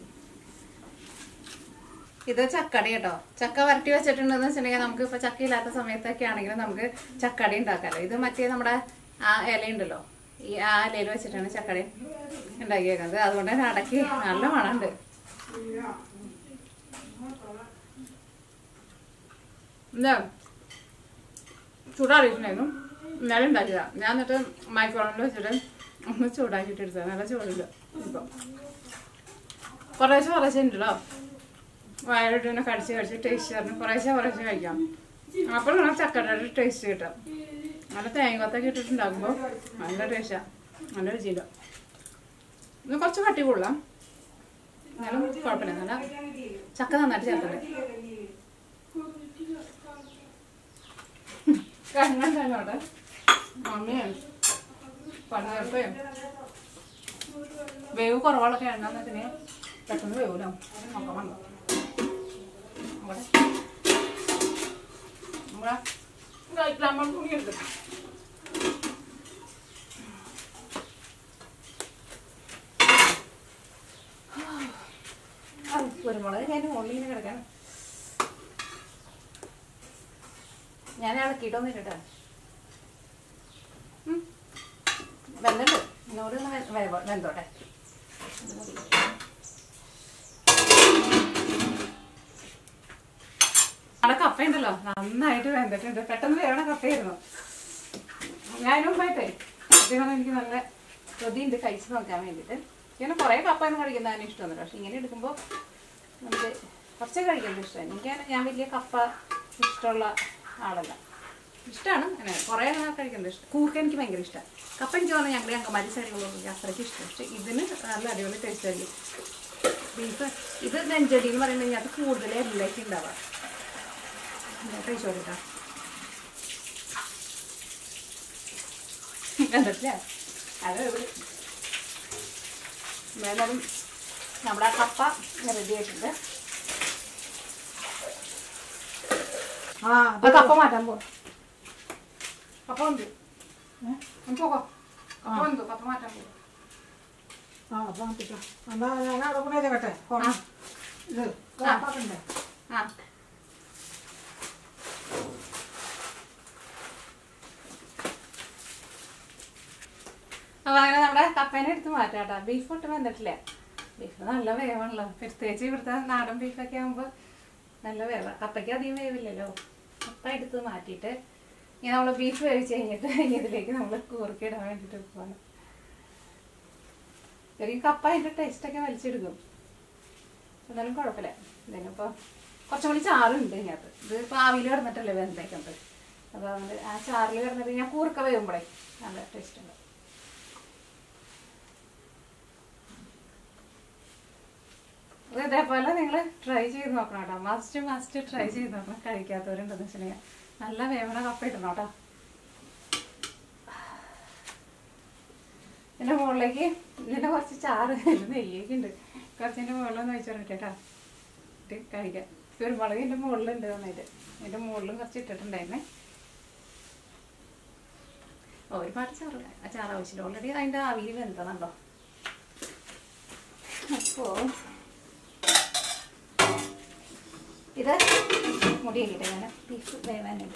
ഇത് ചക്കടി കേട്ടോ ചക്ക വരട്ടി വെച്ചിട്ടുണ്ടെന്ന് വെച്ചിട്ടുണ്ടെങ്കിൽ നമുക്ക് ഇപ്പൊ ചക്ക ഇല്ലാത്ത സമയത്തൊക്കെ ആണെങ്കിലും നമുക്ക് ചക്കടി ഉണ്ടാക്കാമല്ലോ ഇത് മറ്റേ നമ്മുടെ ആ ഇല ഉണ്ടല്ലോ ഈ ആ ഇലയിൽ വെച്ചിട്ടാണ് ചക്കടി ഉണ്ടാക്കിയേക്കുന്നത് അതുകൊണ്ട് തന്നെ അടക്കി നല്ല മണമുണ്ട് എന്താ ചൂടാറിയിട്ടുണ്ടായിരുന്നു ഇന്നലെ ഉണ്ടാക്കിയതാ ഞാൻ എന്നിട്ട് മൈക്രോണിൽ വെച്ചിട്ട് ഒന്ന് ചൂടാക്കിയിട്ട് എടുത്തത് നല്ല ചൂടില്ല ഇപ്പം കുറേശ്ശെ കുറേശ്ശെ ഉണ്ടല്ലോ വയറിട്ട് ഇങ്ങനെ കടിച്ച് കടിച്ച് ടേസ്റ്റ് പറഞ്ഞു കുറേശ്ശെ കുറേശ്ശെ കഴിക്കാം അപ്പോഴാണ് ചക്കയുടെ ടേസ്റ്റ് കിട്ടുക നല്ല തേങ്ങത്തൊക്കെ ഇട്ടിട്ടുണ്ടാകുമ്പോൾ നല്ല ടേസ്റ്റാണ് നല്ല രുചിയില്ല ഇന്ന് കുറച്ച് കട്ടി കൊള്ളാം എന്നാലും കുഴപ്പമില്ല നല്ല ചക്ക നന്നായിട്ട് ചേർത്തത് കണ്ണുണ്ടോട്ടെ മമ്മിയും പണിയെടുപ്പയും വേവ് കുറവുള്ള കിഴങ്ങാന്ന് വെച്ചാൽ പെട്ടെന്ന് വേവൂലോ നോക്കാൻ വന്നു അവിടെ നമ്മുടെ കഴിക്കാൻ തുണി എടുത്തിട്ട് കുരുമുളക് ഞാൻ മുകളിൽ ഇങ്ങനെ കിടക്കാണ് ഞാൻ ഇളക്കിയിട്ടൊന്നും കേട്ടോ വെന്തുണ്ട് എന്നോട് വെന്തോട്ടെ അവിടെ കപ്പയുണ്ടല്ലോ നന്നായിട്ട് വെന്തിട്ടുണ്ട് പെട്ടെന്ന് വേണ കപ്പയായിരുന്നു ഞാനും മുമ്പായിട്ടേ സത്യം എനിക്ക് നല്ല കൊതിയുണ്ട് കഴിച്ച് നോക്കാൻ വേണ്ടിയിട്ട് ഇങ്ങനെ കുറേ കപ്പയൊന്നും കഴിക്കുന്നതിന് ഇഷ്ടമൊന്നുമില്ല പക്ഷെ ഇങ്ങനെ എടുക്കുമ്പോൾ നമുക്ക് കുറച്ച് കഴിക്കുന്നത് ഇഷ്ടമാണ് എനിക്ക് ഞാൻ വലിയ കപ്പ ഇഷ്ടമുള്ള ആളല്ല ഇഷ്ടമാണ് അങ്ങനെ കുറേ അങ്ങനെ കഴിക്കുന്നത് ഇഷ്ടം കൂർക്ക എനിക്ക് ഭയങ്കര ഇഷ്ടമാണ് കപ്പ എനിക്ക് തോന്നുന്നത് ഞങ്ങളുടെ അങ്കമാരി സൈഡികളൊന്നും എനിക്ക് അത്രയ്ക്ക് ഇഷ്ടം പക്ഷെ ഇതിന് നല്ല അടിപൊളി ടേസ്റ്റ് ആയിരിക്കും ബീഫ് ഇത് നെഞ്ചടി എന്ന് പറയുന്നത് അത് കൂടുതൽ എല്ലാം ഉണ്ടാവാം കഴിച്ചു കൊടുക്കാം കണ്ടിട്ടില്ല അത് മേലും നമ്മുടെ ആ കപ്പ റെഡി ആയിട്ടുണ്ട് ആ അപ്പൊ കപ്പ മാറ്റാൻ പോ കപ്പ ഉണ്ട് പോകോ കപ്പ ഉണ്ട് കപ്പ മാറ്റാൻ പോ ആ അപ്പം കിട്ടാം എന്നാ ഞാൻ അവിടെ കൊണ്ടേ കേട്ടെ ഫോൺ ആ. ഇത് ആ. പാപ്പുണ്ടേ ആ അപ്പൊ അങ്ങനെ നമ്മുടെ കപ്പേനെ എടുത്ത് മാറ്റാം കേട്ടോ ബീഫ് ഒട്ടും വന്നിട്ടില്ല ബീഫ് നല്ല വേവാണല്ലോ പ്രത്യേകിച്ച് ഇവിടുത്തെ നാടൻ ബീഫൊക്കെ ആകുമ്പോൾ നല്ല വേവ കപ്പയ്ക്ക് അധികം വേവില്ലല്ലോ കപ്പ എടുത്ത് മാറ്റിയിട്ട് ഇനി നമ്മൾ ബീഫ് വേവിച്ച് കഴിഞ്ഞിട്ട് ഇനി ഇതിലേക്ക് നമ്മൾ കൂർക്ക ഇടാൻ വേണ്ടിയിട്ട് പോകണം ശരിക്കും കപ്പ അതിൻ്റെ ടേസ്റ്റൊക്കെ വലിച്ചെടുക്കും എന്നാലും കുഴപ്പമില്ല ഇതിനിപ്പോൾ കുറച്ചും കൂടി ചാറുണ്ട് ഇതിനകത്ത് ഇത് ഇപ്പോൾ ആവിയിൽ കിടന്നിട്ടല്ലേ വെന്തേക്കുന്നത് അപ്പോൾ അതുകൊണ്ട് ആ ചാറിൽ കിടന്നിട്ട് ഞാൻ കൂർക്ക വേകുമ്പോഴേ നല്ല ടേസ്റ്റ് ഉണ്ട് അപ്പോൾ ഇതേപോലെ നിങ്ങൾ ട്രൈ ചെയ്ത് നോക്കണം കേട്ടോ മസ്റ്റ് മസ്റ്റ് ട്രൈ ചെയ്ത് നോക്കണം കഴിക്കാത്തവരുണ്ടെന്ന് വെച്ചിട്ടുണ്ടെങ്കിൽ നല്ല വേവണ കപ്പ ഇടണം കേട്ടോ ഇതിൻ്റെ മുകളിലേക്ക് ഇതിൻ്റെ കുറച്ച് ചാറ് നെയ്യൊക്കെ ഉണ്ട് കുറച്ചിൻ്റെ മുകളിലൊന്ന് വെച്ചോട്ടെ കേട്ടോ ഇട്ട് കഴിക്കാം കുരുമുളക് ഇതിൻ്റെ മുകളിലുണ്ട് നന്നായിട്ട് ഇതിൻ്റെ മുകളിലും കുറച്ച് ഇട്ടിട്ടുണ്ടായിരുന്നേ ഓ, ഒരുപാട് ചാറ് ആ ചാറ് ആവശ്യമില്ല ഓൾറെഡി അതിൻ്റെ ആവിയിൽ വെന്തതാണല്ലോ അപ്പോൾ ഇത് മുടിയൊക്കെ ഞാൻ ബീഫ് വേവാനുണ്ട്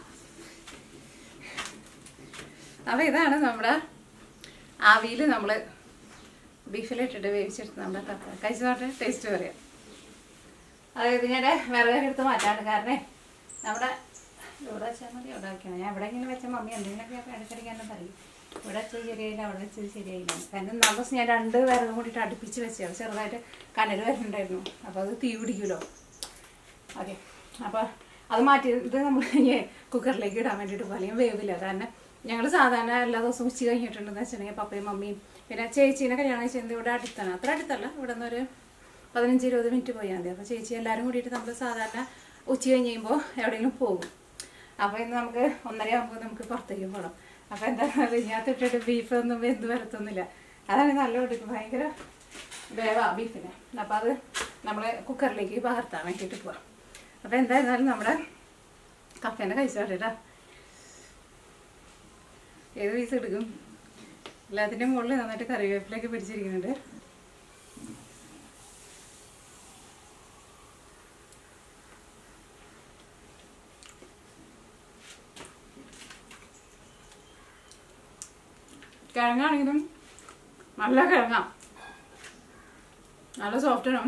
അപ്പോൾ ഇതാണ് നമ്മുടെ ആവിയിൽ നമ്മൾ ബീഫിലിട്ടിട്ട് വേവിച്ചെടുത്ത് നമ്മുടെ കപ്പ കഴിച്ചതോട്ട് ടേസ്റ്റ് പറയാം അതായത് ഞാൻ വിറക് എടുത്ത് മാറ്റാണ് കാരണം നമ്മുടെ ഇവിടെ വെച്ചാൽ മതി അവിടെ വെക്കണം ഞാൻ ഇവിടെ ഇങ്ങനെ വെച്ച മമ്മി എന്തെങ്കിലുമൊക്കെ ഇടയ്ക്കിടയ്ക്ക് എന്നെ പറയും ഇവിടെ വെച്ചത് ശരിയായില്ല അവിടെ വെച്ചത് ശരിയായില്ല കാരണം നാല് ദിവസം ഞാൻ രണ്ട് വിറകും കൂടിയിട്ട് അടുപ്പിച്ച് വെച്ചത് ചെറുതായിട്ട് കനൽ വരുന്നുണ്ടായിരുന്നു അപ്പോൾ അത് തീ പിടിക്കുമല്ലോ ഓക്കെ അപ്പോൾ അത് മാറ്റി ഇത് നമ്മൾ ഇനി കുക്കറിലേക്ക് ഇടാൻ വേണ്ടിയിട്ട് പോകും അല്ലെങ്കിൽ വേവില്ല കാരണം ഞങ്ങൾ സാധാരണ എല്ലാ ദിവസവും ഉച്ച കഴിഞ്ഞിട്ടുണ്ടെന്ന് വെച്ചിട്ടുണ്ടെങ്കിൽ പപ്പയും മമ്മിയും പിന്നെ ചേച്ചീനെ കല്യാണം ചെയ്യുന്നത് ഇവിടെ അടുത്താണ് അത്ര അടുത്തല്ല ഇവിടെ നിന്ന് ഒരു പതിനഞ്ച് ഇരുപത് മിനിറ്റ് പോയാൽ മതി അപ്പോൾ ചേച്ചി എല്ലാവരും കൂടിയിട്ട് നമ്മൾ സാധാരണ ഉച്ച കഴിഞ്ഞ് കഴിയുമ്പോൾ എവിടെയെങ്കിലും പോകും അപ്പോൾ ഇന്ന് നമുക്ക് ഒന്നര ആകുമ്പോൾ നമുക്ക് പുറത്തേക്ക് പോകണം അപ്പോൾ എന്താ ഇതിനകത്ത് ഇട്ടിട്ട് ബീഫ് ഒന്നും വെന്ത് വരത്തൊന്നുമില്ല അതാണ് നല്ല കൊടുക്കും ഭയങ്കര വേവാ ബീഫിന് അപ്പോൾ അത് നമ്മൾ കുക്കറിലേക്ക് പകർത്താൻ വേണ്ടിയിട്ട് പോവാം അപ്പോൾ എന്തായിരുന്നാലും നമ്മുടെ കപ്പേനെ കഴിച്ചോട്ടെട്ടാ ഏത് പീസ് എടുക്കും എല്ലാത്തിൻ്റെയും മുകളിൽ നന്നായിട്ട് കറിവേപ്പിലൊക്കെ പിടിച്ചിരിക്കുന്നുണ്ട് കിഴങ്ങാണെങ്കിലും നല്ല കിഴങ്ങാ നല്ല സോഫ്റ്റാണ്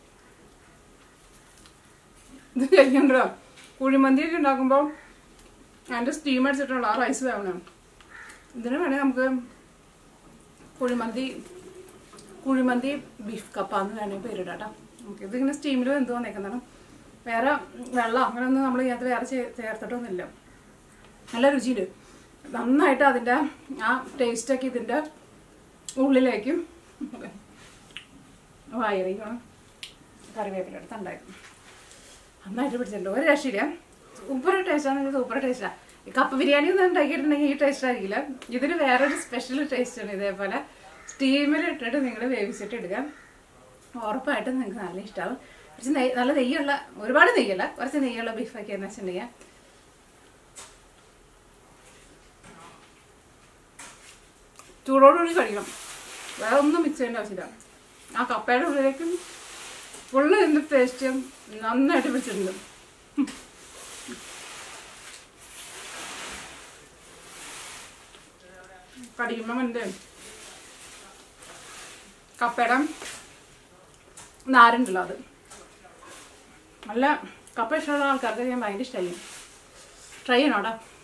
ഇത് കഴിക്കണ്ടോ കുഴിമന്തിയൊക്കെ ഉണ്ടാക്കുമ്പോൾ അതിൻ്റെ സ്റ്റീം അടിച്ചിട്ടുള്ള ആ റൈസ് വേണം ഇതിന് വേണേൽ നമുക്ക് കുഴിമന്തി കുഴിമന്തി ബീഫ് കപ്പ എന്ന് വേണമെങ്കിൽ പേരിടാം കേട്ടോ നമുക്ക് ഇതിങ്ങനെ സ്റ്റീമിൽ വെന്ത് വന്നേക്കുന്നതാണ് വേറെ വെള്ളം അങ്ങനെയൊന്നും നമ്മൾ ഇതിനകത്ത് വേറെ ചേ- ചേർത്തിട്ടൊന്നുമില്ല നല്ല രുചിയുണ്ട് നന്നായിട്ട് അതിൻ്റെ ആ ടേസ്റ്റൊക്കെ ഇതിൻ്റെ ഉള്ളിലേക്കും വായറിക്കണം കറിവേപ്പില എടുത്ത് ഉണ്ടായിരുന്നു നന്നായിട്ട് പിടിച്ചിട്ടുണ്ട് ഒരു രക്ഷയില്ല സൂപ്പർ ടേസ്റ്റാണ് സൂപ്പർ ടേസ്റ്റാണ് ഈ കപ്പ ബിരിയാണി ഒന്നും ഉണ്ടാക്കിയിട്ടുണ്ടെങ്കിൽ ഈ ടേസ്റ്റ് ആയിരിക്കില്ല ഇതിന് വേറൊരു സ്പെഷ്യൽ ടേസ്റ്റാണ് ഇതേപോലെ സ്റ്റീമിൽ ഇട്ടിട്ട് നിങ്ങൾ വേവിച്ചിട്ട് എടുക്കുക ഉറപ്പായിട്ടും നിങ്ങൾക്ക് നല്ല ഇഷ്ടമാവും കുറച്ച് നെയ്യ് നല്ല നെയ്യുള്ള ഒരുപാട് നെയ്യല്ല കുറച്ച് നെയ്യുള്ള ബീഫൊക്കെ എന്ന് വെച്ചിട്ടുണ്ടെങ്കിൽ ചൂടോടുകൂടി കഴിക്കണം വേറെ ഒന്നും മിക്സ് ചെയ്യേണ്ട ആവശ്യമില്ല ആ കപ്പയുടെ ഉള്ളിലേക്കും ഫുള്ള് ഇതിൻ്റെ ടേസ്റ്റും നന്നായിട്ട് പിടിച്ചിട്ടുണ്ട് കടിക്കുമ്പം എൻ്റെ കപ്പയുടെ നാരുണ്ടല്ലോ അത് നല്ല കപ്പ ഇഷ്ടമുള്ള ആൾക്കാർക്ക് ഞാൻ ഭയങ്കര ഇഷ്ടമായി ട്രൈ ചെയ്യണോടാ